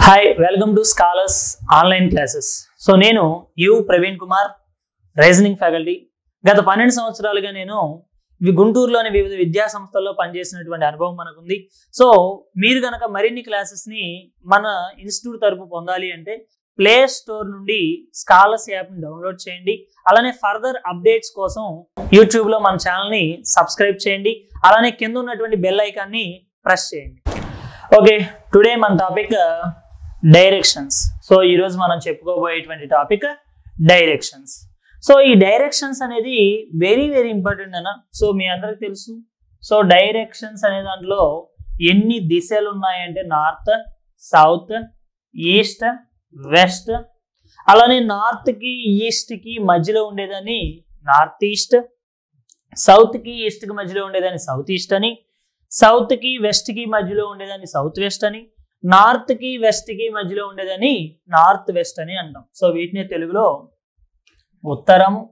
hi welcome to Scholars online classes so నేను యు Praveen Kumar reasoning faculty గత పన్నెండు సంవత్సరాలుగా నేను ఇవి గుంటూరులోని వివిధ విద్యా సంస్థల్లో పనిచేసినటువంటి అనుభవం మనకుంది సో మీరు కనుక మరిన్ని క్లాసెస్ని మన ఇన్స్టిట్యూట్ తరపు పొందాలి అంటే ప్లే స్టోర్ నుండి స్కాలర్స్ యాప్ని డౌన్లోడ్ చేయండి అలానే ఫర్దర్ అప్డేట్స్ కోసం యూట్యూబ్లో మన ఛానల్ని సబ్స్క్రైబ్ చేయండి అలానే కింద ఉన్నటువంటి బెల్ ఐకాన్ని ప్రెస్ చేయండి ఓకే టుడే మన టాపిక్ డైరెక్షన్స్ సో ఈరోజు మనం చెప్పుకోబోయేటువంటి టాపిక్ డైరెక్షన్స్ సో ఈ డైరెక్షన్స్ అనేది వెరీ వెరీ ఇంపార్టెంట్ అన్న సో మీ అందరికి తెలుసు సో డైరెక్షన్స్ అనే దాంట్లో ఎన్ని దిశలు ఉన్నాయంటే నార్త్ సౌత్ ఈస్ట్ వెస్ట్ అలానే నార్త్కి ఈస్ట్కి మధ్యలో ఉండేదాన్ని నార్త్ ఈస్ట్ సౌత్కి ఈస్ట్కి మధ్యలో ఉండేదాన్ని సౌత్ ఈస్ట్ అని సౌత్కి వెస్ట్కి మధ్యలో ఉండేదాన్ని సౌత్ వెస్ట్ అని నార్త్కి వెస్ట్కి మధ్యలో ఉండేదాన్ని నార్త్ వెస్ట్ అని అంటాం సో వీటిని తెలుగులో ఉత్తరము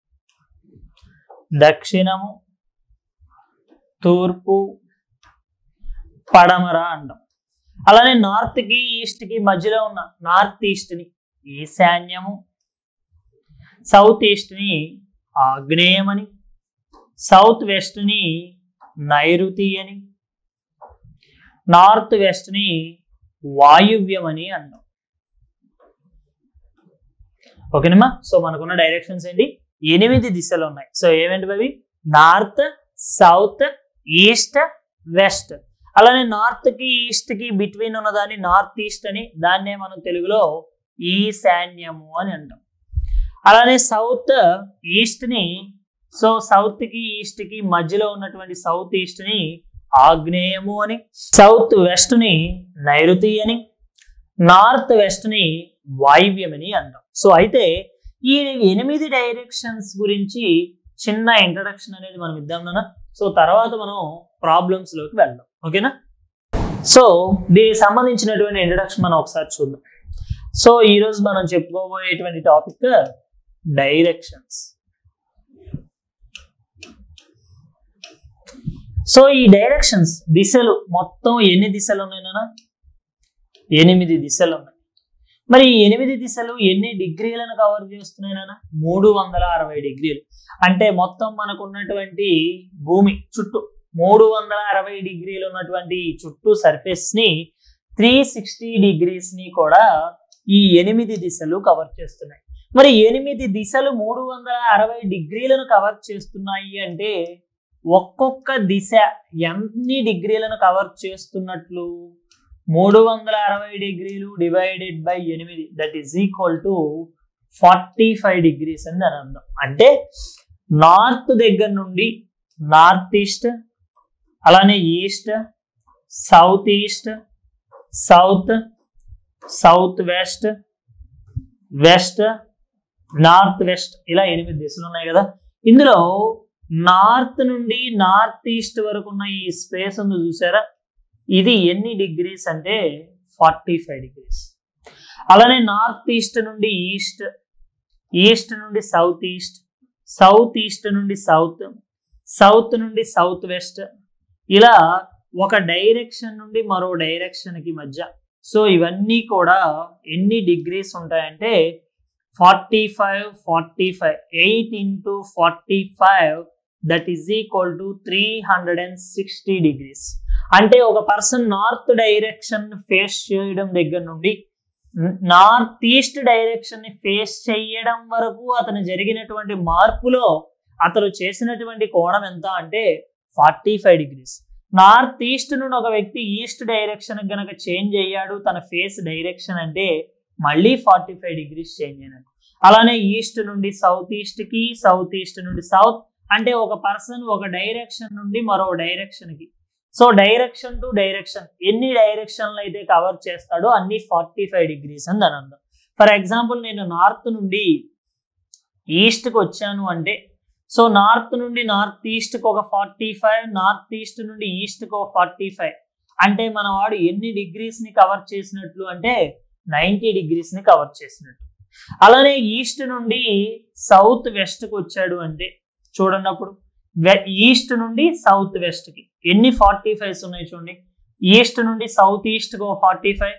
దక్షిణము తూర్పు పడమర అంటాం అలానే నార్త్కి ఈస్ట్కి మధ్యలో ఉన్న నార్త్ ఈస్ట్ని ఈశాన్యము సౌత్ ఈస్ట్ని ఆగ్నేయమని సౌత్ వెస్ట్ని నైరుతి అని నార్త్ వెస్ట్ని వాయువ్యం అని అంటాం ఓకేనమ్మా సో మనకున్న డైరెక్షన్స్ ఏంటి ఎనిమిది దిశలు ఉన్నాయి సో ఏమేంటి అవి నార్త్ సౌత్ ఈస్ట్ వెస్ట్ అలానే నార్త్ కి ఈస్ట్ కి బిట్వీన్ ఉన్న దాన్ని నార్త్ ఈస్ట్ అని దాన్నే మనం తెలుగులో ఈశాన్యము అని అంటాం అలానే సౌత్ ఈస్ట్ ని సో సౌత్ కి ఈస్ట్ కి మధ్యలో ఉన్నటువంటి సౌత్ ఈస్ట్ ని ఆగ్నేయము అని సౌత్ వెస్ట్ ని నైరుతి అని నార్త్ వెస్ట్ ని వాయువ్యం అని అంటాం సో అయితే ఈ ఎనిమిది డైరెక్షన్స్ గురించి చిన్న ఇంట్రడక్షన్ అనేది మనం ఇద్దాం నాన్న సో తర్వాత మనం ప్రాబ్లమ్స్ లోకి వెళ్దాం ఓకేనా సో దీనికి సంబంధించినటువంటి ఇంట్రడక్షన్ మనం ఒకసారి చూద్దాం సో ఈరోజు మనం చెప్పుకోబోయేటువంటి టాపిక్ డైరెక్షన్స్ సో ఈ డైరెక్షన్స్ దిశలు మొత్తం ఎన్ని దిశలు ఉన్నాయి నాన్న ఎనిమిది దిశలు ఉన్నాయి మరి ఈ ఎనిమిది దిశలు ఎన్ని డిగ్రీలను కవర్ చేస్తున్నాయి నాన్న మూడు వందల అరవై డిగ్రీలు అంటే మొత్తం మనకు ఉన్నటువంటి భూమి చుట్టూ మూడు వందల అరవై డిగ్రీలు ఉన్నటువంటి ఈ చుట్టూ సర్ఫేస్ ని త్రీ సిక్స్టీ డిగ్రీస్ ని కూడా ఈ ఎనిమిది దిశలు కవర్ చేస్తున్నాయి మరి ఎనిమిది దిశలు మూడు వందల అరవై డిగ్రీలను కవర్ చేస్తున్నాయి అంటే ఒక్కొక్క దిశ ఎన్ని డిగ్రీలను కవర్ చేస్తున్నట్లు మూడు వందల అరవై డిగ్రీలు డివైడెడ్ బై ఎనిమిది that is equal to forty five degrees అని దాని అర్థం అంటే నార్త్ దగ్గర నుండి నార్త్ ఈస్ట్ అలానే east south east south south west west north west ఇలా ఎనిమిది దిశలు ఉన్నాయి కదా ఇందులో నార్త్ నుండి నార్త్ ఈస్ట్ వరకు ఉన్న ఈ స్పేస్ ఉంది చూసారా ఇది ఎన్ని డిగ్రీస్ అంటే ఫార్టీ ఫైవ్ డిగ్రీస్ అలానే నార్త్ ఈస్ట్ నుండి ఈస్ట్ ఈస్ట్ నుండి సౌత్ ఈస్ట్ సౌత్ ఈస్ట్ నుండి సౌత్ సౌత్ నుండి సౌత్ వెస్ట్ ఇలా ఒక డైరెక్షన్ నుండి మరో డైరెక్షన్కి మధ్య సో ఇవన్నీ కూడా ఎన్ని డిగ్రీస్ ఉంటాయంటే forty five forty five eight into forty five that is equal to three hundred and sixty degrees అంటే ఒక పర్సన్ నార్త్ డైరెక్షన్ ఫేస్ చేయడం దగ్గర నుండి నార్త్ ఈస్ట్ డైరెక్షన్ ని ఫేస్ చేయడం వరకు అతను జరిగినటువంటి మార్పులో అతను చేసినటువంటి కోణం ఎంత అంటే forty five degrees north east నుండి ఒక వ్యక్తి ఈస్ట్ డైరెక్షన్ గనక చేంజ్ అయ్యాడు తన ఫేస్ డైరెక్షన్ అంటే మళ్ళీ ఫార్టీ ఫైవ్ డిగ్రీస్ చేంజ్ అయినట్టు అలానే ఈస్ట్ నుండి సౌత్ ఈస్ట్ కి సౌత్ ఈస్ట్ నుండి సౌత్ అంటే ఒక పర్సన్ ఒక డైరెక్షన్ నుండి మరో డైరెక్షన్ కి సో డైరెక్షన్ టు డైరెక్షన్ ఎన్ని డైరెక్షన్లు అయితే కవర్ చేస్తాడో అన్ని ఫార్టీ ఫైవ్ డిగ్రీస్ అని దాని అర్థం ఫర్ ఎగ్జాంపుల్ నేను నార్త్ నుండి ఈస్ట్కి వచ్చాను అంటే సో నార్త్ నుండి నార్త్ ఈస్ట్కి ఒక ఫార్టీ ఫైవ్ నార్త్ ఈస్ట్ నుండి ఈస్ట్కి ఒక ఫార్టీ ఫైవ్ అంటే మన వాడు ఎన్ని డిగ్రీస్ని కవర్ చేసినట్లు అంటే నైంటీ డిగ్రీస్ని కవర్ చేసినట్టు అలానే ఈస్ట్ నుండి సౌత్ వెస్ట్కి వచ్చాడు అంటే చూడండి అప్పుడు ఈస్ట్ నుండి సౌత్ వెస్ట్కి ఎన్ని ఫార్టీ ఫైవ్స్ ఉన్నాయి చూడండి ఈస్ట్ నుండి సౌత్ ఈస్ట్కి ఒక ఫార్టీ ఫైవ్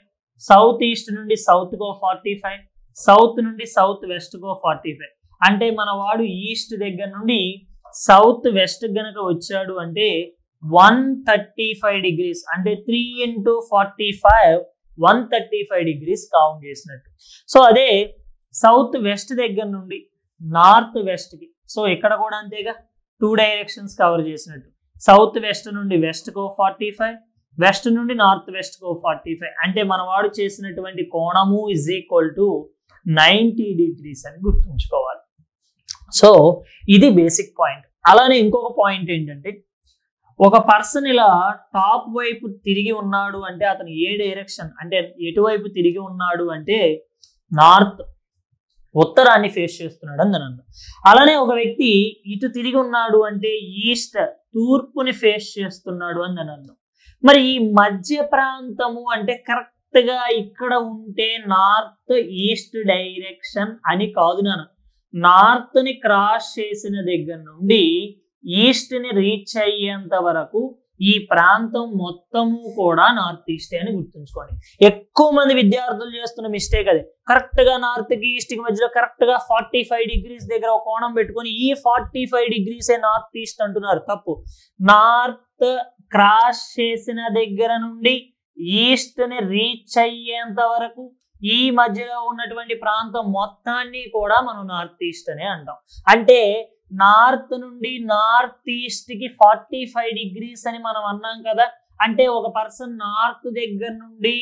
సౌత్ ఈస్ట్ నుండి సౌత్ కో ఫార్టీ ఫైవ్ సౌత్ నుండి సౌత్ వెస్ట్ కో ఫార్టీ ఫైవ్ అంటే మన వాడు ఈస్ట్ దగ్గర నుండి సౌత్ వెస్ట్ గనక వచ్చాడు అంటే వన్ థర్టీ ఫైవ్ డిగ్రీస్ అంటే three into forty five one thirty five degrees count చేసినట్టు సో అదే సౌత్ వెస్ట్ దగ్గర నుండి నార్త్ వెస్ట్కి సో ఇక్కడ కూడా అంతేగా టూ డైరెక్షన్స్ కవర్ చేసినట్టు సౌత్ వెస్ట్ నుండి వెస్ట్ కో ఫార్టీ ఫైవ్ వెస్ట్ నుండి నార్త్ వెస్ట్ కో ఫార్టీ ఫైవ్ అంటే మన వాడు చేసినటువంటి కోణము is equal to ninety degrees అని గుర్తుంచుకోవాలి సో ఇది బేసిక్ పాయింట్ అలానే ఇంకొక పాయింట్ ఏంటంటే ఒక పర్సన్ ఇలా టాప్ వైపు తిరిగి ఉన్నాడు అంటే అతను ఏ డైరెక్షన్ అంటే ఎటువైపు తిరిగి ఉన్నాడు అంటే నార్త్ ఉత్తరాన్ని ఫేస్ చేస్తున్నాడు అని దాని అర్థం అలానే ఒక వ్యక్తి ఇటు తిరిగి ఉన్నాడు అంటే ఈస్ట్ తూర్పుని ఫేస్ చేస్తున్నాడు అని దాని అర్థం మరి ఈ మధ్య ప్రాంతము అంటే కరెక్ట్ గా ఇక్కడ ఉంటే నార్త్ ఈస్ట్ డైరెక్షన్ అని కాదు నాన్న నార్త్ ని క్రాస్ చేసిన దగ్గర నుండి ఈస్ట్ ని రీచ్ అయ్యేంత వరకు ఈ ప్రాంతం మొత్తము కూడా నార్త్ ఈస్ట్ అని గుర్తుంచుకోండి ఎక్కువ మంది విద్యార్థులు చేస్తున్న మిస్టేక్ అది కరెక్ట్ గా నార్త్ కి ఈస్ట్ కి మధ్యలో కరెక్ట్ గా ఫార్టీ ఫైవ్ డిగ్రీస్ దగ్గర ఒక కోణం పెట్టుకొని ఈ ఫార్టీ ఫైవ్ డిగ్రీసే నార్త్ ఈస్ట్ అంటున్నారు తప్పు నార్త్ క్రాస్ చేసిన దగ్గర నుండి ఈస్ట్ ని రీచ్ అయ్యేంత వరకు ఈ మధ్యలో ఉన్నటువంటి ప్రాంతం మొత్తాన్ని కూడా మనం నార్త్ ఈస్ట్ అనే అంటాం అంటే నార్త్ నుండి నార్త్ ఈస్ట్ కి ఫార్టీ ఫైవ్ డిగ్రీస్ అని మనం అన్నాం కదా అంటే ఒక పర్సన్ నార్త్ దగ్గర నుండి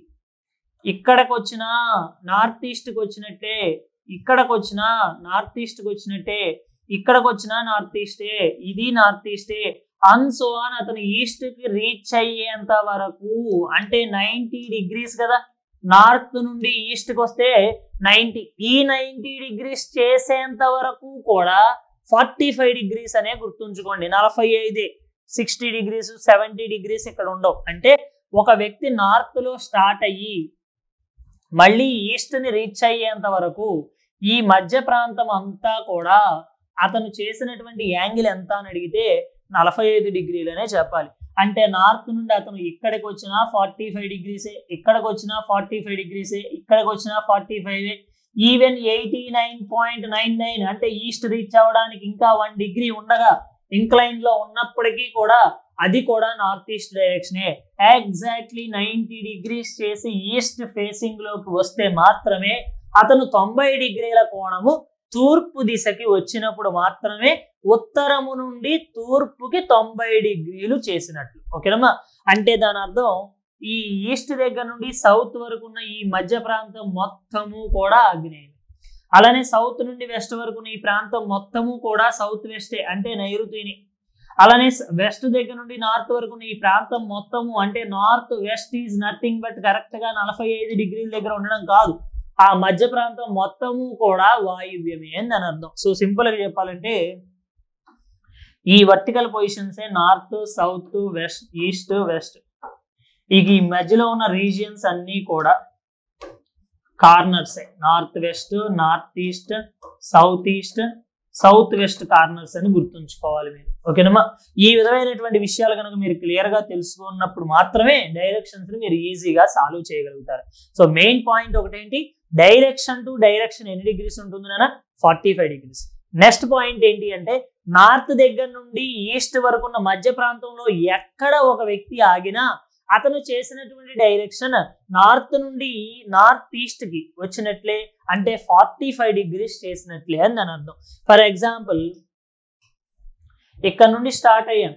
ఇక్కడికి వచ్చిన నార్త్ ఈస్ట్కి వచ్చినట్టే ఇక్కడికి వచ్చిన నార్త్ ఈస్ట్కి వచ్చినట్టే ఇక్కడికి వచ్చిన నార్త్ ఈస్టే ఇది నార్త్ ఈస్టే అన్ సో అని అతను ఈస్ట్ కి రీచ్ అయ్యేంత వరకు అంటే నైంటీ డిగ్రీస్ కదా నార్త్ నుండి ఈస్ట్ కి వస్తే నైంటీ ఈ నైంటీ డిగ్రీస్ చేసేంత వరకు కూడా ఫార్టీ ఫైవ్ డిగ్రీస్ అనే గుర్తుంచుకోండి నలభై ఐదే సిక్స్టీ డిగ్రీస్ సెవెంటీ డిగ్రీస్ ఇక్కడ ఉండవు అంటే ఒక వ్యక్తి నార్త్ లో స్టార్ట్ అయ్యి మళ్ళీ ఈస్ట్ ని రీచ్ అయ్యేంత వరకు ఈ మధ్య ప్రాంతం అంతా కూడా అతను చేసినటువంటి యాంగిల్ ఎంత అని అడిగితే నలభై ఐదు డిగ్రీలనే చెప్పాలి అంటే నార్త్ నుండి అతను ఇక్కడికి వచ్చినా ఫార్టీ ఫైవ్ డిగ్రీసే ఇక్కడికి వచ్చినా ఫార్టీ ఫైవ్ డిగ్రీసే ఇక్కడికి వచ్చినా forty five even eighty nine point nine nine అంటే ఈస్ట్ రీచ్ అవ్వడానికి ఇంకా వన్ డిగ్రీ ఉండగా ఇంక్లైన్ లో ఉన్నప్పటికీ కూడా అది కూడా నార్త్ ఈస్ట్ డైరెక్షనే ఎగ్జాక్ట్లీ నైంటీ డిగ్రీస్ చేసి ఈస్ట్ ఫేసింగ్ లోకి వస్తే మాత్రమే అతను తొంభై డిగ్రీల కోణము తూర్పు దిశకి వచ్చినప్పుడు మాత్రమే ఉత్తరము నుండి తూర్పుకి తొంభై డిగ్రీలు చేసినట్లు ఓకేనమ్మా అంటే దాని అర్థం ఈ ఈస్ట్ దగ్గర నుండి సౌత్ వరకు ఉన్న ఈ మధ్య ప్రాంతం మొత్తము కూడా ఆగ్నేయం అలానే సౌత్ నుండి వెస్ట్ వరకు ఉన్న ఈ ప్రాంతం మొత్తము కూడా సౌత్ వెస్టే అంటే నైరుతిని అలానే వెస్ట్ దగ్గర నుండి నార్త్ వరకు ఉన్న ఈ ప్రాంతం మొత్తము అంటే north west is nothing but correct గా నలభై ఐదు డిగ్రీల దగ్గర ఉండడం కాదు ఆ మధ్య ప్రాంతం మొత్తము కూడా వాయువ్యమే అని దాని అర్థం సో సింపుల్ గా చెప్పాలంటే ఈ వర్టికల్ పొజిషన్సే north south west east west ఇక ఈ మధ్యలో ఉన్న రీజియన్స్ అన్నీ కూడా corners north west north east south east south west corners అని గుర్తుంచుకోవాలి మీరు ఓకేనమ్మా ఈ విధమైనటువంటి విషయాలు కనుక మీరు క్లియర్ గా తెలుసుకున్నప్పుడు మాత్రమే డైరెక్షన్స్ ని మీరు ఈజీగా సాల్వ్ చేయగలుగుతారు సో మెయిన్ పాయింట్ ఒకటేంటి డైరెక్షన్ టు డైరెక్షన్ ఎన్ని డిగ్రీస్ ఉంటుంది నాన్న forty five degrees next point ఏంటి అంటే నార్త్ దగ్గర నుండి ఈస్ట్ వరకు ఉన్న మధ్య ప్రాంతంలో ఎక్కడ ఒక వ్యక్తి ఆగినా అతను చేసినటువంటి డైరెక్షన్ నార్త్ నుండి నార్త్ ఈస్ట్ కి వచ్చినట్లే అంటే ఫార్టీ ఫైవ్ డిగ్రీస్ చేసినట్లే అని దాని అర్థం ఫర్ ఎగ్జాంపుల్ ఇక్కడ నుండి స్టార్ట్ అయ్యాం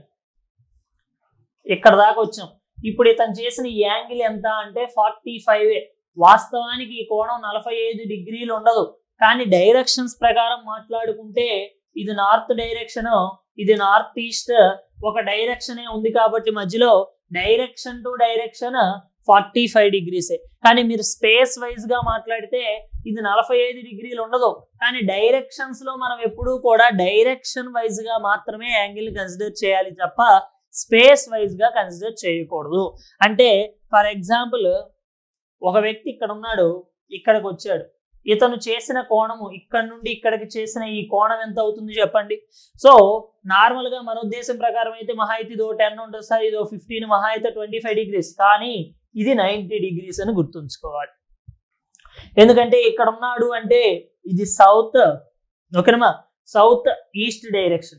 ఇక్కడ దాకా వచ్చాం ఇప్పుడు ఇతను చేసిన ఈ యాంగిల్ ఎంత అంటే ఫార్టీ ఫైవ్ వాస్తవానికి ఈ కోణం నలభై ఐదు డిగ్రీలు ఉండదు కానీ డైరెక్షన్స్ ప్రకారం మాట్లాడుకుంటే ఇది నార్త్ డైరెక్షన్ ఇది నార్త్ ఈస్ట్ ఒక డైరెక్షనే ఉంది కాబట్టి మధ్యలో direction to direction forty five డిగ్రీసే కానీ మీరు స్పేస్ వైజ్ గా మాట్లాడితే ఇది నలభై ఐదు డిగ్రీలు ఉండదు కానీ డైరెక్షన్స్ లో మనం ఎప్పుడూ కూడా డైరెక్షన్ వైజ్ గా మాత్రమే యాంగిల్ కన్సిడర్ చేయాలి తప్ప స్పేస్ వైజ్ గా కన్సిడర్ చేయకూడదు అంటే ఫర్ ఎగ్జాంపుల్ ఒక వ్యక్తి ఇక్కడ ఉన్నాడు ఇక్కడికి వచ్చాడు ఇతను చేసిన కోణము ఇక్కడ నుండి ఇక్కడికి చేసిన ఈ కోణం ఎంత అవుతుంది చెప్పండి సో నార్మల్ గా మన ఉద్దేశం ప్రకారం అయితే మహా అయితే ఇదో టెన్ ఉంటుంది సార్ ఇదో ఫిఫ్టీన్ మహా అయితే ట్వంటీ ఫైవ్ డిగ్రీస్ కానీ ఇది నైంటీ డిగ్రీస్ అని గుర్తుంచుకోవాలి ఎందుకంటే ఇక్కడ ఉన్నాడు అంటే ఇది సౌత్ ఓకేనమ్మా సౌత్ ఈస్ట్ డైరెక్షన్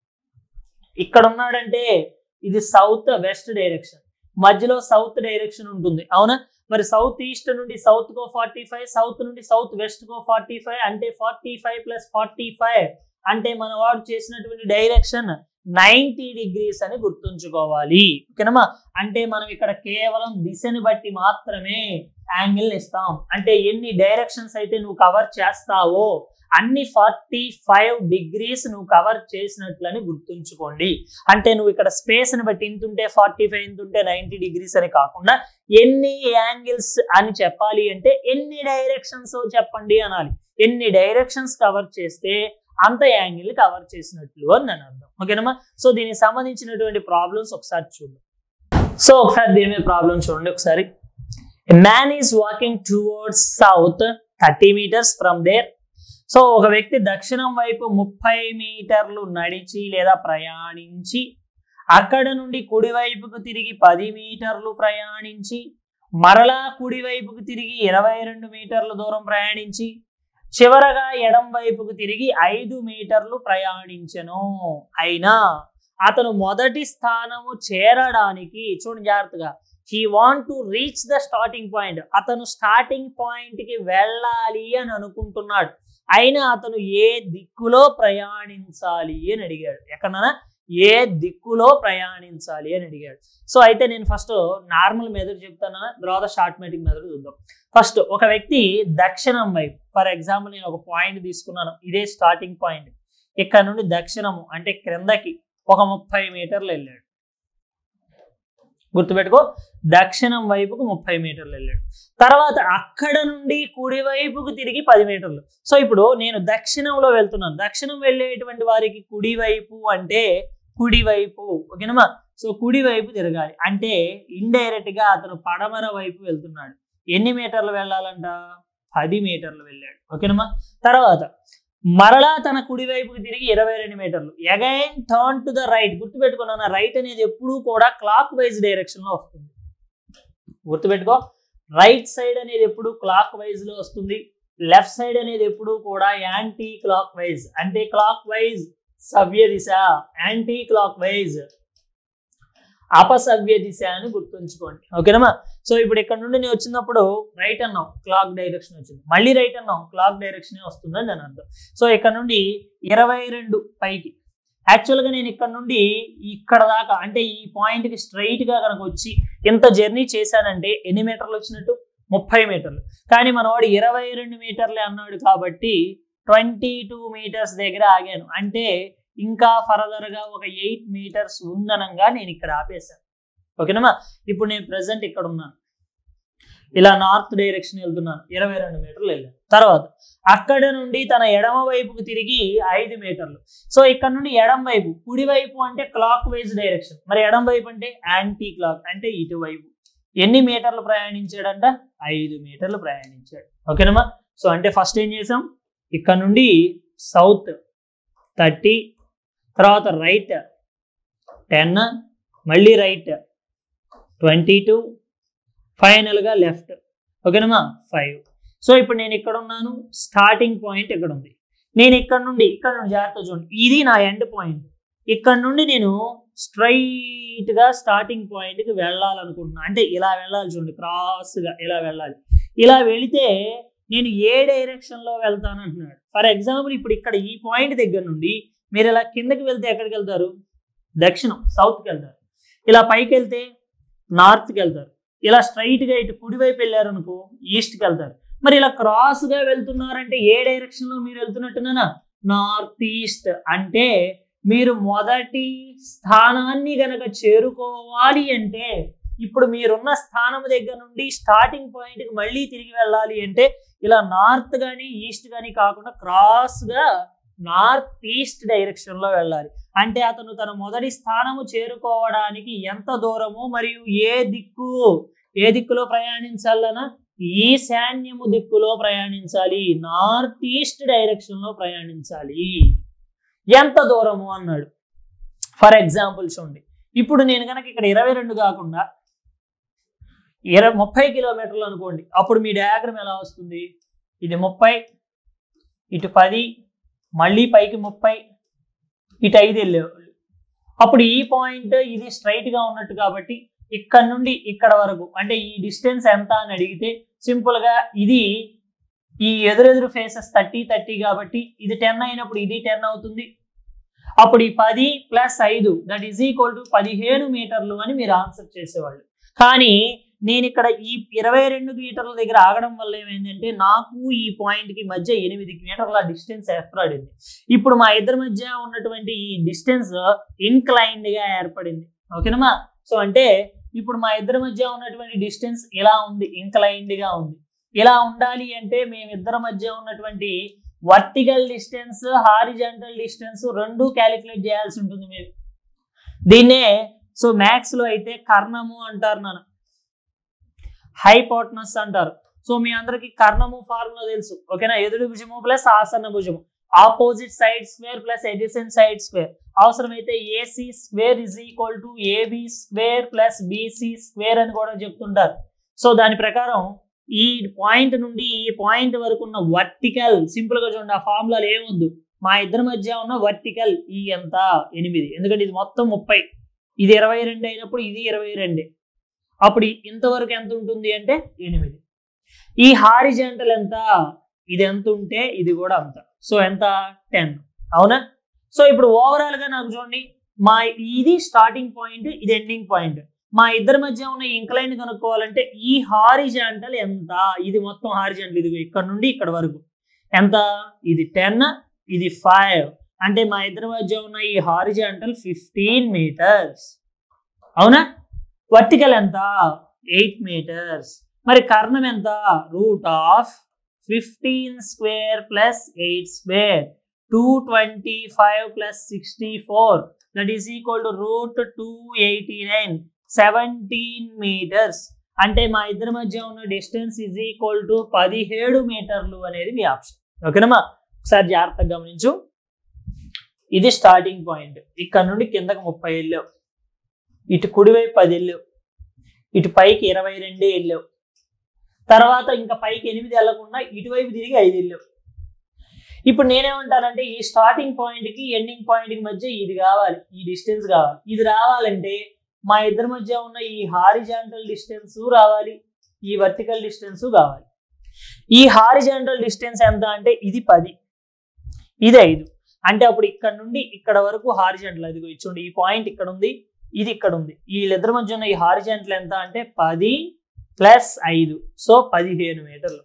ఇక్కడ ఉన్నాడంటే ఇది సౌత్ వెస్ట్ డైరెక్షన్ మధ్యలో సౌత్ డైరెక్షన్ ఉంటుంది అవునా మరి సౌత్ ఈస్ట్ నుండి సౌత్ కో ఫార్టీ ఫైవ్ సౌత్ నుండి సౌత్ వెస్ట్ కో ఫార్టీ ఫైవ్ అంటే forty five plus forty five అంటే మన వాడు చేసినటువంటి డైరెక్షన్ నైంటీ డిగ్రీస్ అని గుర్తుంచుకోవాలి ఓకేనమ్మా అంటే మనం ఇక్కడ కేవలం దిశని బట్టి మాత్రమే యాంగిల్ ఇస్తాం అంటే ఎన్ని డైరెక్షన్స్ అయితే నువ్వు కవర్ చేస్తావో అన్ని ఫార్టీ ఫైవ్ డిగ్రీస్ నువ్వు కవర్ చేసినట్లని గుర్తుంచుకోండి అంటే నువ్వు ఇక్కడ స్పేస్ ని బట్టి ఇంత ఉంటే ఫార్టీ ఫైవ్ ఇంత ఉంటే నైంటీ డిగ్రీస్ అని కాకుండా ఎన్ని యాంగిల్స్ అని చెప్పాలి అంటే ఎన్ని డైరెక్షన్స్ చెప్పండి అనాలి ఎన్ని డైరెక్షన్స్ కవర్ చేస్తే అంత యాంగిల్ కవర్ చేసినట్లు అని నేను అర్థం ఓకేనమ్మా సో దీనికి సంబంధించినటువంటి ప్రాబ్లమ్స్ ఒకసారి చూద్దాం సో ఒకసారి దీని మీద ప్రాబ్లమ్ చూడండి ఒకసారి man is walking towards south thirty metres from there so ఒక వ్యక్తి దక్షిణం వైపు ముప్పై మీటర్లు నడిచి లేదా ప్రయాణించి అక్కడ నుండి కుడివైపుకు తిరిగి పది మీటర్లు ప్రయాణించి మరలా కుడివైపుకు తిరిగి ఇరవై రెండు మీటర్ల దూరం ప్రయాణించి చివరగా ఎడం వైపుకు తిరిగి ఐదు మీటర్లు ప్రయాణించెను అయినా అతను మొదటి స్థానము చేరడానికి చూడండి జాగ్రత్తగా he want to reach the starting point అతను స్టార్టింగ్ పాయింట్ కి వెళ్ళాలి అని అనుకుంటున్నాడు అయినా అతను ఏ దిక్కులో ప్రయాణించాలి అని అడిగాడు ఎక్కడన్నా ఏ దిక్కులో ప్రయాణించాలి అని అడిగాడు సో అయితే నేను ఫస్ట్ నార్మల్ మెథడ్ చెప్తాను తర్వాత షార్ట్ మెటిక్ మెథడ్ చూద్దాం ఫస్ట్ ఒక వ్యక్తి దక్షిణం వైపు ఫర్ ఎగ్జాంపుల్ నేను ఒక పాయింట్ తీసుకున్నాను ఇదే స్టార్టింగ్ పాయింట్ ఇక్కడ నుండి దక్షిణము అంటే క్రిందకి ఒక ముప్పై మీటర్లు వెళ్ళాడు గుర్తుపెట్టుకో దక్షిణం వైపుకు ముప్పై మీటర్లు వెళ్ళాడు తర్వాత అక్కడ నుండి కుడి వైపుకు తిరిగి పది మీటర్లు సో ఇప్పుడు నేను దక్షిణంలో వెళ్తున్నాను దక్షిణం వెళ్ళేటువంటి వారికి కుడి వైపు అంటే కుడి వైపు ఓకేనమ్మా సో కుడి వైపు తిరగాలి అంటే ఇండైరెక్ట్ గా అతను పడమర వైపు వెళ్తున్నాడు ఎన్ని మీటర్లు వెళ్ళాలంట పది మీటర్లు వెళ్ళాడు ఓకేనమ్మా తర్వాత మరలా తన కుడి వైపుకి తిరిగి ఇరవై రెండు మీటర్లు again turn to the right గుర్తుపెట్టుకున్నాను రైట్ అనేది ఎప్పుడూ కూడా క్లాక్ వైజ్ డైరెక్షన్ లో వస్తుంది గుర్తుపెట్టుకో రైట్ సైడ్ అనేది ఎప్పుడు క్లాక్ వైజ్ లో వస్తుంది లెఫ్ట్ సైడ్ అనేది ఎప్పుడు కూడా యాంటీ క్లాక్ వైజ్ అంటే క్లాక్ వైజ్ సవ్య దిశ యాంటీ క్లాక్ వైజ్ అపసవ్య దిశ అని గుర్తుంచుకోండి ఓకేనమ్మా సో ఇప్పుడు ఇక్కడ నుండి నేను వచ్చినప్పుడు రైట్ అన్నాం క్లాక్ డైరెక్షన్ వచ్చింది మళ్ళీ రైట్ అన్నాం క్లాక్ డైరెక్షన్ వస్తుందని నేను అర్థం సో ఇక్కడ నుండి ఇరవై రెండు పైకి యాక్చువల్గా నేను ఇక్కడ నుండి ఇక్కడ దాకా అంటే ఈ పాయింట్కి స్ట్రైట్గా కనుక వచ్చి ఇంత జర్నీ చేశానంటే ఎన్ని మీటర్లు వచ్చినట్టు ముప్పై మీటర్లు కానీ మనవాడు ఇరవై రెండు మీటర్లే అన్నాడు కాబట్టి ట్వంటీ టూ మీటర్స్ దగ్గర ఆగాను అంటే ఇంకా ఫర్దర్గా ఒక ఎయిట్ మీటర్స్ ఉందనంగా నేను ఇక్కడ ఆపేశాను ఓకేనమ్మా ఇప్పుడు నేను ప్రజెంట్ ఇక్కడ ఉన్నాను ఇలా నార్త్ డైరెక్షన్ వెళ్తున్నాను ఇరవై రెండు మీటర్లు వెళ్ళాను తర్వాత అక్కడ నుండి తన ఎడమ వైపుకు తిరిగి ఐదు మీటర్లు సో ఇక్కడ నుండి ఎడం వైపు కుడి వైపు అంటే క్లాక్ వైజ్ డైరెక్షన్ మరి ఎడం వైపు అంటే యాంటీ క్లాక్ అంటే ఇటువైపు ఎన్ని మీటర్లు ప్రయాణించాడంట ఐదు మీటర్లు ప్రయాణించాడు ఓకేనమ్మా సో అంటే ఫస్ట్ ఏం చేసాం ఇక్కడ నుండి సౌత్ థర్టీ తర్వాత రైట్ టెన్ మళ్ళీ రైట్ ట్వంటీ టూ ఫైనల్గా లెఫ్ట్ ఓకేనమ్మా ఫైవ్ సో ఇప్పుడు నేను ఇక్కడ ఉన్నాను స్టార్టింగ్ పాయింట్ ఇక్కడ ఉంది నేను ఇక్కడ నుండి ఇక్కడ నుండి జాగ్రత్త చూడండి ఇది నా ఎండ్ పాయింట్ ఇక్కడ నుండి నేను స్ట్రైట్గా స్టార్టింగ్ పాయింట్కి వెళ్ళాలనుకుంటున్నాను అంటే ఇలా వెళ్ళాలి చూడండి క్రాస్గా ఇలా వెళ్ళాలి ఇలా వెళితే నేను ఏ డైరెక్షన్లో వెళ్తాను అంటున్నాడు ఫర్ ఎగ్జాంపుల్ ఇప్పుడు ఇక్కడ ఈ పాయింట్ దగ్గర నుండి మీరు ఇలా కిందకి వెళ్తే ఎక్కడికి వెళ్తారు దక్షిణం సౌత్కి వెళ్తారు ఇలా పైకి వెళ్తే నార్త్కి వెళ్తారు ఇలా స్ట్రైట్గా ఇటు కుడివైపు వెళ్ళారు అనుకో ఈస్ట్కి వెళ్తారు మరి ఇలా క్రాస్గా వెళ్తున్నారంటే ఏ డైరెక్షన్లో మీరు వెళ్తున్నట్టున్నానా నార్త్ ఈస్ట్ అంటే మీరు మొదటి స్థానాన్ని గనక చేరుకోవాలి అంటే ఇప్పుడు మీరున్న స్థానం దగ్గర నుండి స్టార్టింగ్ పాయింట్కి మళ్ళీ తిరిగి వెళ్ళాలి అంటే ఇలా నార్త్ కానీ ఈస్ట్ కానీ కాకుండా క్రాస్గా నార్త్ ఈస్ట్ డైరెక్షన్లో వెళ్ళాలి అంటే అతను తన మొదటి స్థానము చేరుకోవడానికి ఎంత దూరము మరియు ఏ దిక్కు ఏ దిక్కులో ప్రయాణించాలనా ఈశాన్యము దిక్కులో ప్రయాణించాలి నార్త్ ఈస్ట్ డైరెక్షన్లో ప్రయాణించాలి ఎంత దూరము అన్నాడు ఫర్ ఎగ్జాంపుల్ చూడండి ఇప్పుడు నేను కనుక ఇక్కడ ఇరవై రెండు కాకుండా ఇరవై ముప్పై కిలోమీటర్లు అనుకోండి అప్పుడు మీ డయాగ్రామ్ ఎలా వస్తుంది ఇది ముప్పై ఇటు పది మళ్ళీ పైకి ముప్పై ఇటు ఐదు వెళ్ళేవాళ్ళు అప్పుడు ఈ పాయింట్ ఇది స్ట్రైట్ గా ఉన్నట్టు కాబట్టి ఇక్కడ నుండి ఇక్కడ వరకు అంటే ఈ డిస్టెన్స్ ఎంత అని అడిగితే సింపుల్ గా ఇది ఈ ఎదురెదురు ఫేసెస్ థర్టీ థర్టీ కాబట్టి ఇది టెన్ అయినప్పుడు ఇది టెన్ అవుతుంది అప్పుడు ఈ పది ప్లస్ ఐదు దట్ ఈజ్ ఈక్వల్ టు పదిహేను మీటర్లు అని మీరు ఆన్సర్ చేసేవాళ్ళు కానీ నేను ఇక్కడ ఈ ఇరవై రెండు మీటర్ల దగ్గర ఆగడం వల్ల ఏమైందంటే నాకు ఈ పాయింట్ కి మధ్య ఎనిమిది మీటర్ల డిస్టెన్స్ ఏర్పడింది ఇప్పుడు మా ఇద్దరి మధ్య ఉన్నటువంటి ఈ డిస్టెన్స్ ఇంక్లైన్డ్ గా ఏర్పడింది ఓకేనమ్మా సో అంటే ఇప్పుడు మా ఇద్దరి మధ్య ఉన్నటువంటి డిస్టెన్స్ ఇలా ఉంది ఇంక్లైన్డ్ గా ఉంది ఇలా ఉండాలి అంటే మేమిద్దరి మధ్య ఉన్నటువంటి వర్టికల్ డిస్టెన్స్ హారిజంటల్ డిస్టెన్స్ రెండు క్యాలిక్యులేట్ చేయాల్సి ఉంటుంది మీరు దీన్నే సో మ్యాథ్స్ లో అయితే కర్ణము అంటారు నన్ను హైపోటనస్ అంటారు సో మీ అందరికి కర్ణము ఫార్ములా తెలుసు ఓకేనా ఎదురు భుజము ప్లస్ ఆసన్న భుజము opposite side square plus adjacent side square అవసరమైతే AC square is equal to AB square plus BC square అని కూడా చెప్తుంటారు సో దాని ప్రకారం ఈ పాయింట్ నుండి ఈ పాయింట్ వరకు ఉన్న వర్టికల్ సింపుల్ గా చూడండి ఆ ఫార్ములాలు ఏమొద్దు మా ఇద్దరి మధ్య ఉన్న వర్టికల్ ఈ ఎంత ఎనిమిది ఎందుకంటే ఇది మొత్తం ముప్పై ఇది ఇరవై రెండు అయినప్పుడు ఇది ఇరవై రెండే అప్పుడు ఇంతవరకు ఎంత ఉంటుంది అంటే ఎనిమిది ఈ హారిజెంటల్ ఎంత ఇది ఎంత ఉంటే ఇది కూడా అంత సో ఎంత టెన్ అవునా సో ఇప్పుడు ఓవరాల్ గా నాకు చూడండి మా ఇది స్టార్టింగ్ పాయింట్ ఇది ఎండింగ్ పాయింట్ మా ఇద్దరి మధ్య ఉన్న ఇంక్లైన్ కనుక్కోవాలంటే ఈ హారిజాంటల్ ఎంత ఇది మొత్తం హారిజాంటల్ ఇది ఇక్కడ నుండి ఇక్కడ వరకు ఎంత ఇది టెన్ ఇది ఫైవ్ అంటే మా ఇద్దరి మధ్య ఉన్న ఈ హారిజాంటల్ ఫిఫ్టీన్ మీటర్స్ అవునా వర్టికల్ ఎంత ఎయిట్ మీటర్స్ మరి కర్ణం ఎంత root of fifteen square plus eight square two twenty five plus sixty four that is equal to root two eighty nine seventeen metres అంటే మా ఇద్దరి మధ్య ఉన్న డిస్టెన్స్ ఈజ్ ఈక్వల్ టు పదిహేడు మీటర్లు అనేది మీ ఆప్షన్ ఓకేనమ్మా ఒకసారి జాగ్రత్తగా గమనించు ఇది స్టార్టింగ్ పాయింట్ ఇక్కడ నుండి కిందకి ముప్పై వెళ్ళావు ఇటు కుడివైపు పది వెళ్ళావు ఇటు పైకి ఇరవై రెండే వెళ్ళావు తర్వాత ఇంకా పైకి ఎనిమిది వెళ్ళకుండా ఇటువైపు తిరిగి ఐదు వెళ్ళావు ఇప్పుడు నేనేమంటానంటే ఈ స్టార్టింగ్ పాయింట్ కి ఎండింగ్ పాయింట్ కి మధ్య ఇది కావాలి ఈ డిస్టెన్స్ కావాలి ఇది రావాలంటే మా ఇద్దరి మధ్య ఉన్న ఈ హారిజాంటల్ డిస్టెన్స్ రావాలి ఈ వర్టికల్ డిస్టెన్స్ కావాలి ఈ హారిజాంటల్ డిస్టెన్స్ ఎంత అంటే ఇది పది ఇది ఐదు అంటే అప్పుడు ఇక్కడ నుండి ఇక్కడ వరకు హారిజాంటల్ అదిగో ఇచ్చోండి ఈ పాయింట్ ఇక్కడ ఉంది ఇది ఇక్కడ ఉంది వీళ్ళిద్దరి మధ్య ఉన్న ఈ హారిజాంటల్ ఎంత అంటే పది ప్లస్ ఐదు సో పదిహేను మీటర్లు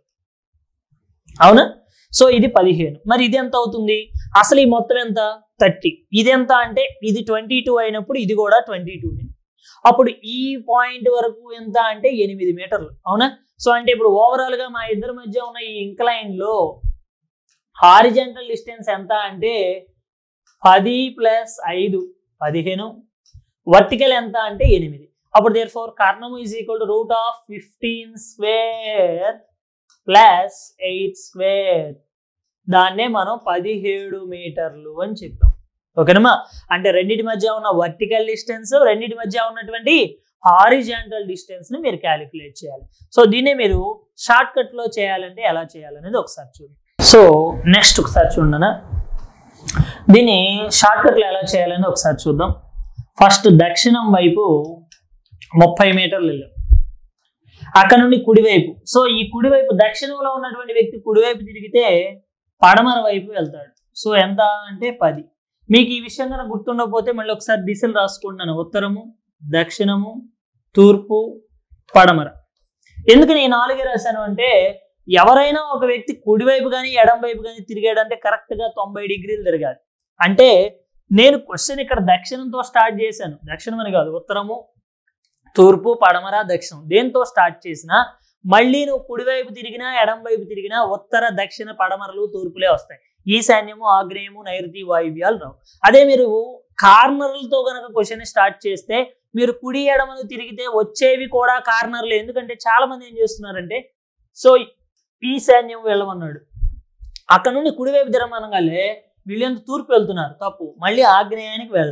అవునా సో ఇది పదిహేను మరి ఇది ఎంత అవుతుంది అసలు ఈ మొత్తం ఎంత థర్టీ ఇది ఎంత అంటే ఇది ట్వంటీ టూ అయినప్పుడు ఇది కూడా ట్వంటీ టూనే అప్పుడు ఈ పాయింట్ వరకు ఎంత అంటే ఎనిమిది మీటర్లు అవునా సో అంటే ఇప్పుడు ఓవరాల్ గా మా ఇద్దరి మధ్య ఉన్న ఈ ఇంక్లైన్ లో హారిజెంటల్ డిస్టెన్స్ ఎంత అంటే పది ప్లస్ ఐదు పదిహేను వర్టికల్ ఎంత అంటే ఎనిమిది అప్పుడు దేర్ ఫోర్ కర్ణము is equal to root of fifteen square plus eight square దాన్నే మనం పదిహేడు మీటర్లు అని చెప్పాం ఓకేనమ్మా అంటే రెండింటి మధ్య ఉన్న వర్టికల్ డిస్టెన్స్ రెండింటి మధ్య ఉన్నటువంటి హారిజాంటల్ డిస్టెన్స్ ని మీరు క్యాలిక్యులేట్ చేయాలి సో దీన్నే మీరు షార్ట్ కట్ లో చేయాలంటే ఎలా చేయాలనేది ఒకసారి చూడండి సో నెక్స్ట్ ఒకసారి చూడనా దీన్ని షార్ట్ కట్ లో ఎలా చేయాలని ఒకసారి చూద్దాం ఫస్ట్ దక్షిణం వైపు ముప్పై మీటర్లు వెళ్ళాం అక్కడ నుండి కుడివైపు సో ఈ కుడివైపు దక్షిణంలో ఉన్నటువంటి వ్యక్తి కుడివైపు తిరిగితే పడమర వైపు వెళ్తాడు సో ఎంత అంటే పది మీకు ఈ విషయం కనుక గుర్తుండకపోతే మళ్ళీ ఒకసారి దిశలు రాసుకుంటున్నాను ఉత్తరము దక్షిణము తూర్పు పడమర ఎందుకు నేను నాలుగే రాశాను అంటే ఎవరైనా ఒక వ్యక్తి కుడివైపు కానీ ఎడం వైపు కానీ తిరిగాడంటే కరెక్ట్గా తొంభై డిగ్రీలు తిరగాలి అంటే నేను క్వశ్చన్ ఇక్కడ దక్షిణంతో స్టార్ట్ చేశాను దక్షిణం అని కాదు ఉత్తరము తూర్పు పడమర దక్షిణం దేంతో స్టార్ట్ చేసినా మళ్ళీ నువ్వు కుడివైపు తిరిగినా ఎడం వైపు తిరిగినా ఉత్తర దక్షిణ పడమరలు తూర్పులే వస్తాయి ఈశాన్యము ఆగ్నేయము నైరుతి వాయువ్యాలు రావు అదే మీరు కార్నర్లతో కనుక క్వశ్చన్ స్టార్ట్ చేస్తే మీరు కుడి ఎడమను తిరిగితే వచ్చేవి కూడా కార్నర్లు ఎందుకంటే చాలా మంది ఏం చేస్తున్నారంటే సో ఈశాన్యం వెళ్ళమన్నాడు అక్కడ నుండి కుడివైపు తిరమనగానే వీళ్ళంత తూర్పు వెళ్తున్నారు తప్పు మళ్ళీ ఆగ్నేయానికి వెళ్ళాలి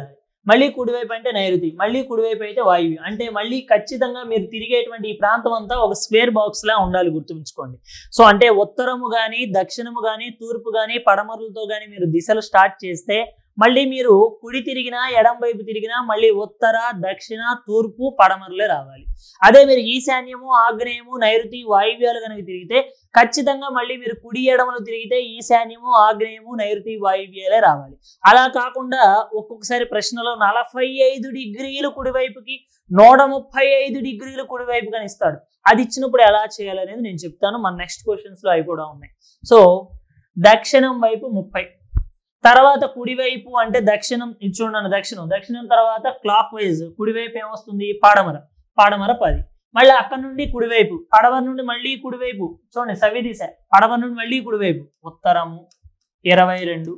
మళ్ళీ కుడివైపు అంటే నైరుతి మళ్ళీ కుడివైపు అయితే వాయువ్యం అంటే మళ్ళీ ఖచ్చితంగా మీరు తిరిగేటువంటి ఈ ప్రాంతం అంతా ఒక స్క్వేర్ బాక్స్ లా ఉండాలి గుర్తుంచుకోండి సో అంటే ఉత్తరము కానీ దక్షిణము కానీ తూర్పు కానీ పడమరలతో కానీ మీరు దిశలు స్టార్ట్ చేస్తే మళ్ళీ మీరు కుడి తిరిగినా ఎడం వైపు తిరిగినా మళ్ళీ ఉత్తర దక్షిణ తూర్పు పడమరలే రావాలి అదే మీరు ఈశాన్యము ఆగ్నేయము నైరుతి వాయువ్యాలు కనుక తిరిగితే ఖచ్చితంగా మళ్ళీ మీరు కుడి ఎడమలు తిరిగితే ఈశాన్యము ఆగ్నేయము నైరుతి వాయువ్యాలే రావాలి అలా కాకుండా ఒక్కొక్కసారి ప్రశ్నలో నలభై ఐదు డిగ్రీలు కుడివైపుకి నూట ముప్పై ఐదు డిగ్రీలు కుడివైపు కానీ ఇస్తాడు అది ఇచ్చినప్పుడు ఎలా చేయాలనేది నేను చెప్తాను మన నెక్స్ట్ క్వశ్చన్స్ లో అవి కూడా ఉన్నాయి సో దక్షిణం వైపు ముప్పై తర్వాత కుడివైపు అంటే దక్షిణం ఇది చూడండి దక్షిణం దక్షిణం తర్వాత క్లాక్ వైజ్ కుడివైపు ఏమొస్తుంది పాడమర పాడమర పది మళ్ళీ అక్కడ నుండి కుడివైపు పడవ నుండి మళ్ళీ కుడివైపు చూడండి సవి దిశ పడవ నుండి మళ్ళీ కుడివైపు ఉత్తరము ఇరవై రెండు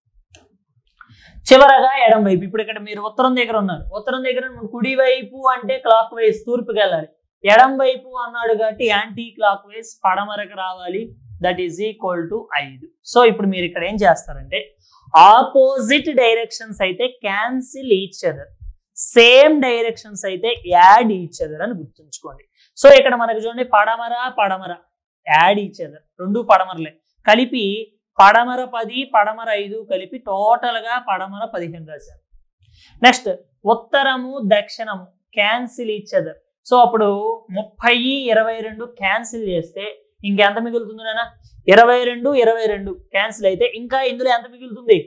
చివరగా ఎడం వైపు ఇప్పుడు ఇక్కడ మీరు ఉత్తరం దగ్గర ఉన్నారు ఉత్తరం దగ్గర కుడి వైపు అంటే క్లాక్ వైజ్ తూర్పుకి వెళ్ళాలి ఎడం వైపు అన్నాడు కాబట్టి యాంటీ క్లాక్ వైజ్ పడమరకు రావాలి దట్ ఈజ్ ఈక్వల్ టు ఐదు సో ఇప్పుడు మీరు ఇక్కడ ఏం చేస్తారంటే ఆపోజిట్ డైరెక్షన్స్ అయితే cancel each other same directions అయితే యాడ్ ఈచ్ అదర్ అని గుర్తుంచుకోండి సో ఇక్కడ మనకు చూడండి పడమర పడమర యాడ్ ఈచ్ అదర్ రెండు పడమరలే కలిపి పడమర పది పడమర ఐదు కలిపి టోటల్ గా పడమర పదిహేను రాశారు నెక్స్ట్ ఉత్తరము దక్షిణము క్యాన్సిల్ ఈచ్ అదర్ సో అప్పుడు ముప్పై ఇరవై రెండు క్యాన్సిల్ చేస్తే ఇంకెంత మిగులుతుంది నాన్న ఇరవై రెండు ఇరవై రెండు క్యాన్సిల్ అయితే ఇంకా ఇందులో ఎంత మిగులుతుంది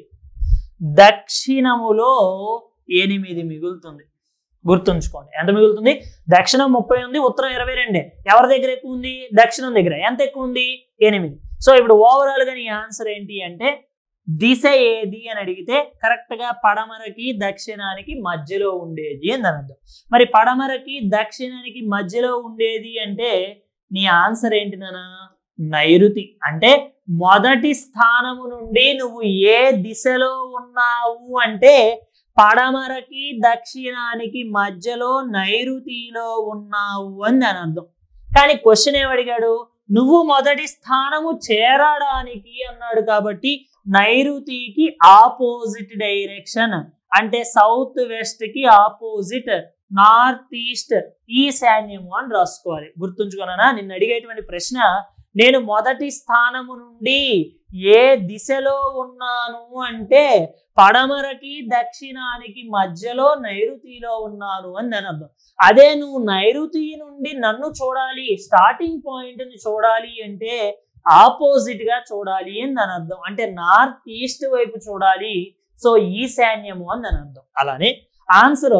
దక్షిణములో ఎనిమిది మిగులుతుంది గుర్తుంచుకోండి ఎంత మిగులుతుంది దక్షిణం ముప్పై ఉంది ఉత్తరం ఇరవై రెండే ఎవరి దగ్గర ఎక్కువ ఉంది దక్షిణం దగ్గర ఎంత ఎక్కువ ఉంది ఎనిమిది సో ఇప్పుడు ఓవరాల్ గా నీ ఆన్సర్ ఏంటి అంటే దిశ ఏది అని అడిగితే కరెక్ట్ గా పడమరకి దక్షిణానికి మధ్యలో ఉండేది అని అర్థం మరి పడమరకి దక్షిణానికి మధ్యలో ఉండేది అంటే నీ ఆన్సర్ ఏంటి నాన్న నైరుతి అంటే మొదటి స్థానము నుండి నువ్వు ఏ దిశలో ఉన్నావు అంటే పడమరకి దక్షిణానికి మధ్యలో నైరుతిలో ఉన్నావు అని దాని అర్థం కానీ క్వశ్చన్ ఏమడిగాడు నువ్వు మొదటి స్థానము చేరడానికి అన్నాడు కాబట్టి నైరుతికి ఆపోజిట్ డైరెక్షన్ అంటే సౌత్ వెస్ట్ కి ఆపోజిట్ నార్త్ ఈస్ట్ ఈశాన్యము అని రాసుకోవాలి గుర్తుంచుకున్నానా నిన్ను అడిగేటువంటి ప్రశ్న నేను మొదటి స్థానము నుండి ఏ దిశలో ఉన్నాను అంటే పడమరకి దక్షిణానికి మధ్యలో నైరుతిలో ఉన్నాను అని నేను అర్థం అదే నువ్వు నైరుతి నుండి నన్ను చూడాలి స్టార్టింగ్ పాయింట్ ని చూడాలి అంటే ఆపోజిట్ గా చూడాలి అని దాని అర్థం అంటే నార్త్ ఈస్ట్ వైపు చూడాలి సో ఈశాన్యము అని దాని అర్థం అలానే ఆన్సర్